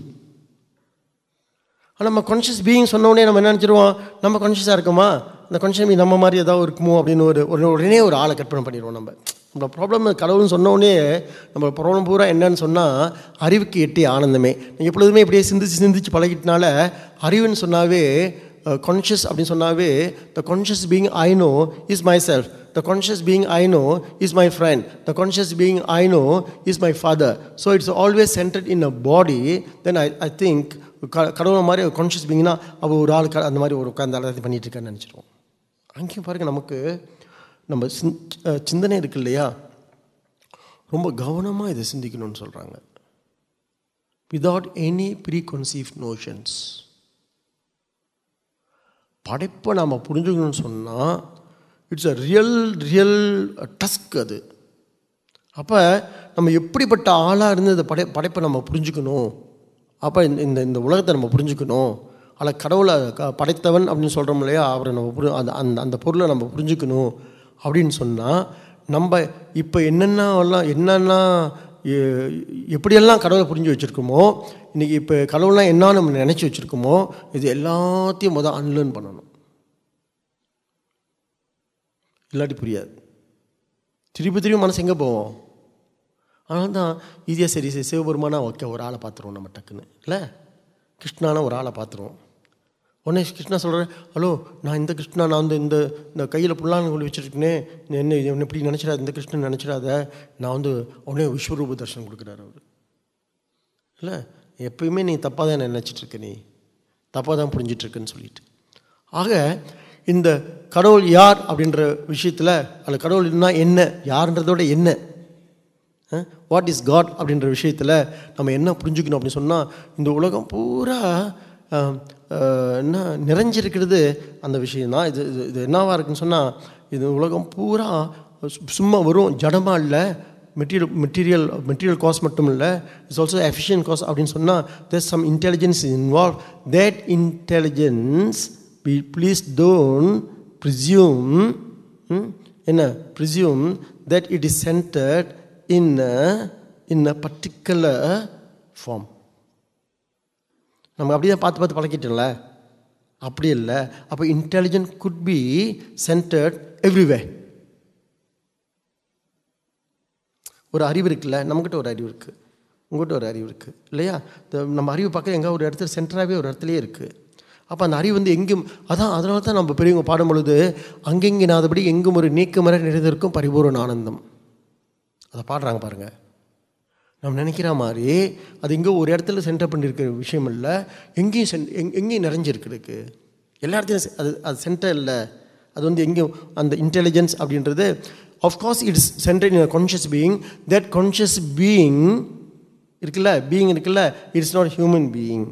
ஆனால் நம்ம கான்ஷியஸ் பீயிங் சொன்ன உடனே நம்ம என்ன நினச்சிருவோம் நம்ம கான்ஷியஸாக இருக்கோமா அந்த கான்ஷியஸ் பீங் நம்ம மாதிரி ஏதாவது இருக்குமோ அப்படின்னு ஒரு ஒரு உடனே ஒரு ஆளை கற்பனை பண்ணிடுவோம் நம்ம நம்ம ப்ராப்ளம் கடவுள்னு சொன்ன உடனே நம்ம ப்ராப்ளம் பூரா என்னன்னு சொன்னால் அறிவுக்கு எட்டிய ஆனந்தமே நீங்கள் எப்பொழுதுமே இப்படியே சிந்திச்சு சிந்திச்சு பழகிட்டனால அறிவுன்னு சொன்னாவே கான்ஷியஸ் அப்படின்னு சொன்னாவே the conscious being I know is my self the conscious being I know is my friend the conscious being I know is my father so it's always centred in a body then I I think க கடவுள் மாதிரி conscious பீயிங்னா அவள் ஒரு ஆள் க அந்த மாதிரி ஒரு உட்காந்து எல்லாத்தையும் பண்ணிட்டு இருக்கான்னு நினச்சிருவோம் அங்கேயும் பாருங்க நமக்கு நம்ம சிந் அஹ் சிந்தனை இருக்கு இல்லையா ரொம்ப கவனமாக இதை சிந்திக்கணும்னு சொல்கிறாங்க without any pre conceive notions படைப்பை நாம் புரிஞ்சுக்கணும்னு சொன்னால் it's a real real task அது அப்போ நம்ம எப்படிப்பட்ட ஆளாக இருந்து இந்த படை படைப்பை நம்ம புரிஞ்சுக்கணும் அப்போ இந்த இந்த இந்த உலகத்தை நம்ம புரிஞ்சுக்கணும் அதில் கடவுளை க படைத்தவன் அப்படின்னு சொல்கிறோம் இல்லையா அவரை நம்ம புரி அந்த அந்த அந்த பொருளை நம்ம புரிஞ்சுக்கணும் அப்படின்னு சொன்னால் நம்ம இப்போ என்னென்னலாம் என்னென்ன எ- எப்படியெல்லாம் கடவுளை புரிஞ்சு வச்சுருக்கோமோ இன்றைக்கி இப்போ கடவுள்லாம் என்ன நம்ம நினச்சி வச்சுருக்கோமோ இது எல்லாத்தையும் முதல் அன்லேர்ன் பண்ணணும் இல்லாட்டி புரியாது திருப்பி திருப்பி மனசு எங்கே போவோம் அதனால தான் ஈஸியாக சரி சரி சிவபெருமானா ஓகே ஒரு ஆளை பார்த்துருவோம் நம்ம டக்குன்னு இல்லை கிருஷ்ணானா ஒரு ஆளை பார்த்துருவோம் உடனே கிருஷ்ணா சொல்கிறேன் ஹலோ நான் இந்த கிருஷ்ணா நான் வந்து இந்த இந்த கையில் புல்லாங்க கொண்டு வச்சுருக்கேனே என்ன என்ன இப்படி நினச்சிடாத இந்த கிருஷ்ணன் நினச்சிடாத நான் வந்து உடனே விஸ்வரூப தர்ஷனம் கொடுக்குறாரு அவர் இல்லை எப்பயுமே நீ தப்பாக தான் நினச்சிட்டு இருக்க நீ தப்பாக தான் புரிஞ்சிட்டு இருக்குன்னு சொல்லிட்டு ஆக இந்த கடவுள் யார் அப்படின்ற விஷயத்தில் அந்த கடவுள்னா என்ன யாருன்றதோட என்ன வாட் இஸ் காட் அப்படின்ற விஷயத்தில் நம்ம என்ன புரிஞ்சுக்கணும் அப்படின்னு சொன்னால் இந்த உலகம் பூரா அஹ், அஹ், என்ன நிறைஞ்சிருக்கிறது அந்த விஷயம்தான் இது இது இது என்னவா இருக்குன்னு சொன்னால் இது உலகம் பூரா சு- சும்மா வரும் ஜடமாக இல்லை மெட்டீரியல் மெட்டீரியல் மெட்டீரியல் காஸ்ட் மட்டும் இல்லை இட்ஸ் ஆல்சோ எஃபிஷியன்ட் காஸ்ட் அப்படின்னு சொன்னால் there some intelligence involve that intelligence we please don't presume என்ன presume that it is centred in a, in a particular form நமக்கு அப்படியே பார்த்து பார்த்து பழக்கிட்டோம்ல அப்படி இல்லை அப்போ intelligent could be centred every way ஒரு அறிவு இருக்குல்ல நம்மக்கிட்ட ஒரு அறிவு இருக்குது உங்கள்கிட்ட ஒரு அறிவு இருக்குது இல்லையா இந்த நம்ம அறிவு பார்க்க எங்கே ஒரு இடத்துல சென்டராகவே ஒரு இடத்துலையே இருக்குது அப்போ அந்த அறிவு வந்து எங்கும் அதான் அதனால தான் நம்ம பெரியவங்க பாடும் பொழுது அங்கெங்கினாதபடி எங்கும் ஒரு நீக்கமர நிறைந்திருக்கும் பரிபூரண ஆனந்தம் அதை பாடுறாங்க பாருங்க நம்ம நினைக்கிற மாதிரி அது எங்கோ ஒரு இடத்துல சென்டர் பண்ணியிருக்கிற விஷயம் இல்லை எங்கேயும் சென் எங் எங்கேயும் நிறைஞ்சிருக்கு எல்லா இடத்துலையும் செ- அது அது சென்டர் இல்லை அது வந்து எங்கேயும் அந்த இன்டெலிஜென்ஸ் அப்படின்றது of course it's centre in conscious being that conscious being இருக்குல்ல பீயிங் இருக்குல்ல இட்ஸ் நாட் ஹியூமன் பீயிங்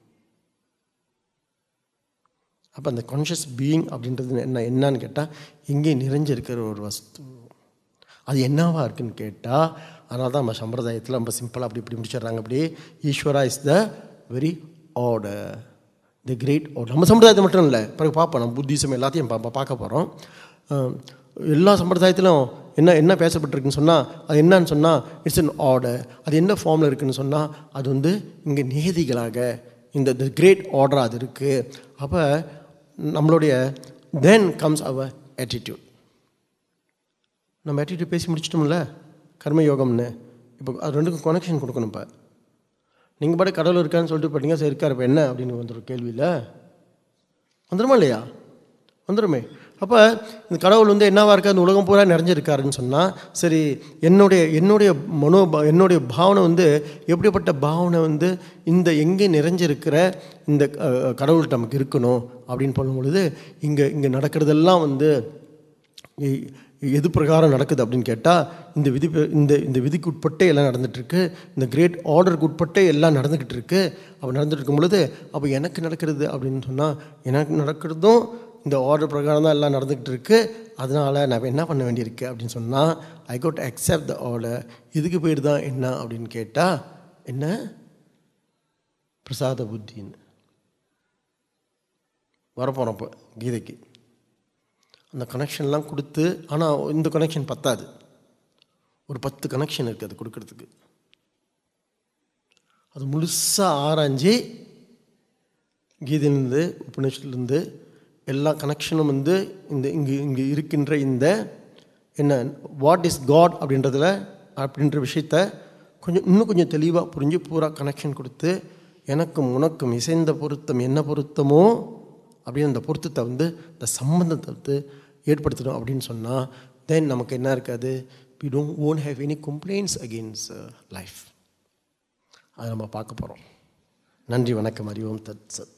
அப்போ அந்த கான்ஷியஸ் பீயிங் அப்படின்றது என்ன என்னன்னு கேட்டால் எங்கே நிறைஞ்சிருக்கிற ஒரு வஸ்து அது என்னவா இருக்குன்னு கேட்டால் அதனால தான் நம்ம சம்பிரதாயத்தில் ரொம்ப சிம்பிளாக அப்படி இப்படி முடிச்சிடுறாங்க அப்படி Ishvara is the very order the great order நம்ம சம்பிரதாயத்தை மட்டும் இல்லை பிறகு பார்ப்போம் நம்ம புத்திசம் எல்லாத்தையும் பா பா- பார்க்க போகிறோம் அஹ், எல்லா சம்பிரதாயத்திலும் என்ன என்ன பேசப்பட்டிருக்குன்னு சொன்னால் அது என்னன்னு சொன்னால் இட்ஸ் an ஆர்டர் அது என்ன ஃபார்மில் இருக்குன்னு சொன்னால் அது வந்து இங்கே நியதிகளாக இந்த த கிரேட் ஆர்டர் அது இருக்குது அப்போ நம்மளுடைய தென் கம்ஸ் அவர் attitude நம்ம attitude பேசி முடிச்சிட்டோம்ல கர்ம யோகம்னு இப்போ அது ரெண்டுக்கும் கனெக்ஷன் கொடுக்கணும் இப்போ நீங்கள் பாட்டு கடவுள் இருக்கான்னு சொல்லிட்டு பார்த்தீங்க சரி இருக்கார் இப்போ என்ன அப்படின்னு வந்துடும் கேள்வியில் வந்துடுமா இல்லையா வந்துடுமே அப்போ இந்த கடவுள் வந்து என்னவா இருக்கா இந்த உலகம் பூரா நிறைஞ்சிருக்காருன்னு சொன்னால் சரி என்னுடைய என்னுடைய மனோ என்னுடைய பாவனை வந்து எப்படிப்பட்ட பாவனை வந்து இந்த எங்கே நிறைஞ்சிருக்கிற இந்த அஹ், கடவுள்கிட்ட நமக்கு இருக்கணும் அப்படின்னு பண்ணும் பொழுது இங்கே இங்கே நடக்கிறதெல்லாம் வந்து எ- எது பிரகாரம் நடக்குது அப்படின்னு கேட்டால் இந்த விதி ப- இந்த இந்த விதிக்கு உட்பட்டே எல்லாம் நடந்துகிட்ருக்கு இந்த கிரேட் ஆர்டருக்கு உட்பட்டே எல்லாம் நடந்துக்கிட்டு இருக்கு அப்போ நடந்துட்டு இருக்கும் பொழுது அப்போ எனக்கு நடக்கிறது அப்படின்னு சொன்னால் எனக்கு நடக்கிறதும் இந்த ஆர்டர் பிரகாரம் தான் எல்லாம் நடந்துக்கிட்டு இருக்கு அதனால் நான் என்ன பண்ண வேண்டியிருக்கு அப்படின்னு சொன்னால் I got accept the order இதுக்கு பேர் தான் என்ன அப்படின்னு கேட்டால் என்ன பிரசாத புத்தின்னு வரப்போகிறோம் இப்போ கீதைக்கு அந்த கனெக்ஷன்லாம் கொடுத்து ஆனால் இந்த கனெக்ஷன் பத்தாது ஒரு பத்து கனெக்ஷன் இருக்குது அது கொடுக்கறதுக்கு அது முழுசாக ஆராய்ஞ்சு கீதையிலேருந்து உபநிஷத்துலேருந்து எல்லா கனெக்ஷனும் வந்து இந்த இங்கே இங்கே இருக்கின்ற இந்த என்ன வாட் இஸ் காட் அப்படின்றதுல அப்படின்ற விஷயத்த கொஞ்சம் இன்னும் கொஞ்சம் தெளிவாக புரிஞ்சு பூரா கனெக்ஷன் கொடுத்து எனக்கும் உனக்கும் இசைந்த பொருத்தம் என்ன பொருத்தமோ அப்படின்னு அந்த பொருத்தத்தை வந்து இந்த சம்பந்தத்தை வந்து ஏற்படுத்தணும் அப்படின்னு சொன்னால் தென் நமக்கு என்ன இருக்காது we don't won't have any complaints against life அதை நம்ம பார்க்க போகிறோம் நன்றி வணக்கம் அறிவோம் தத் சத்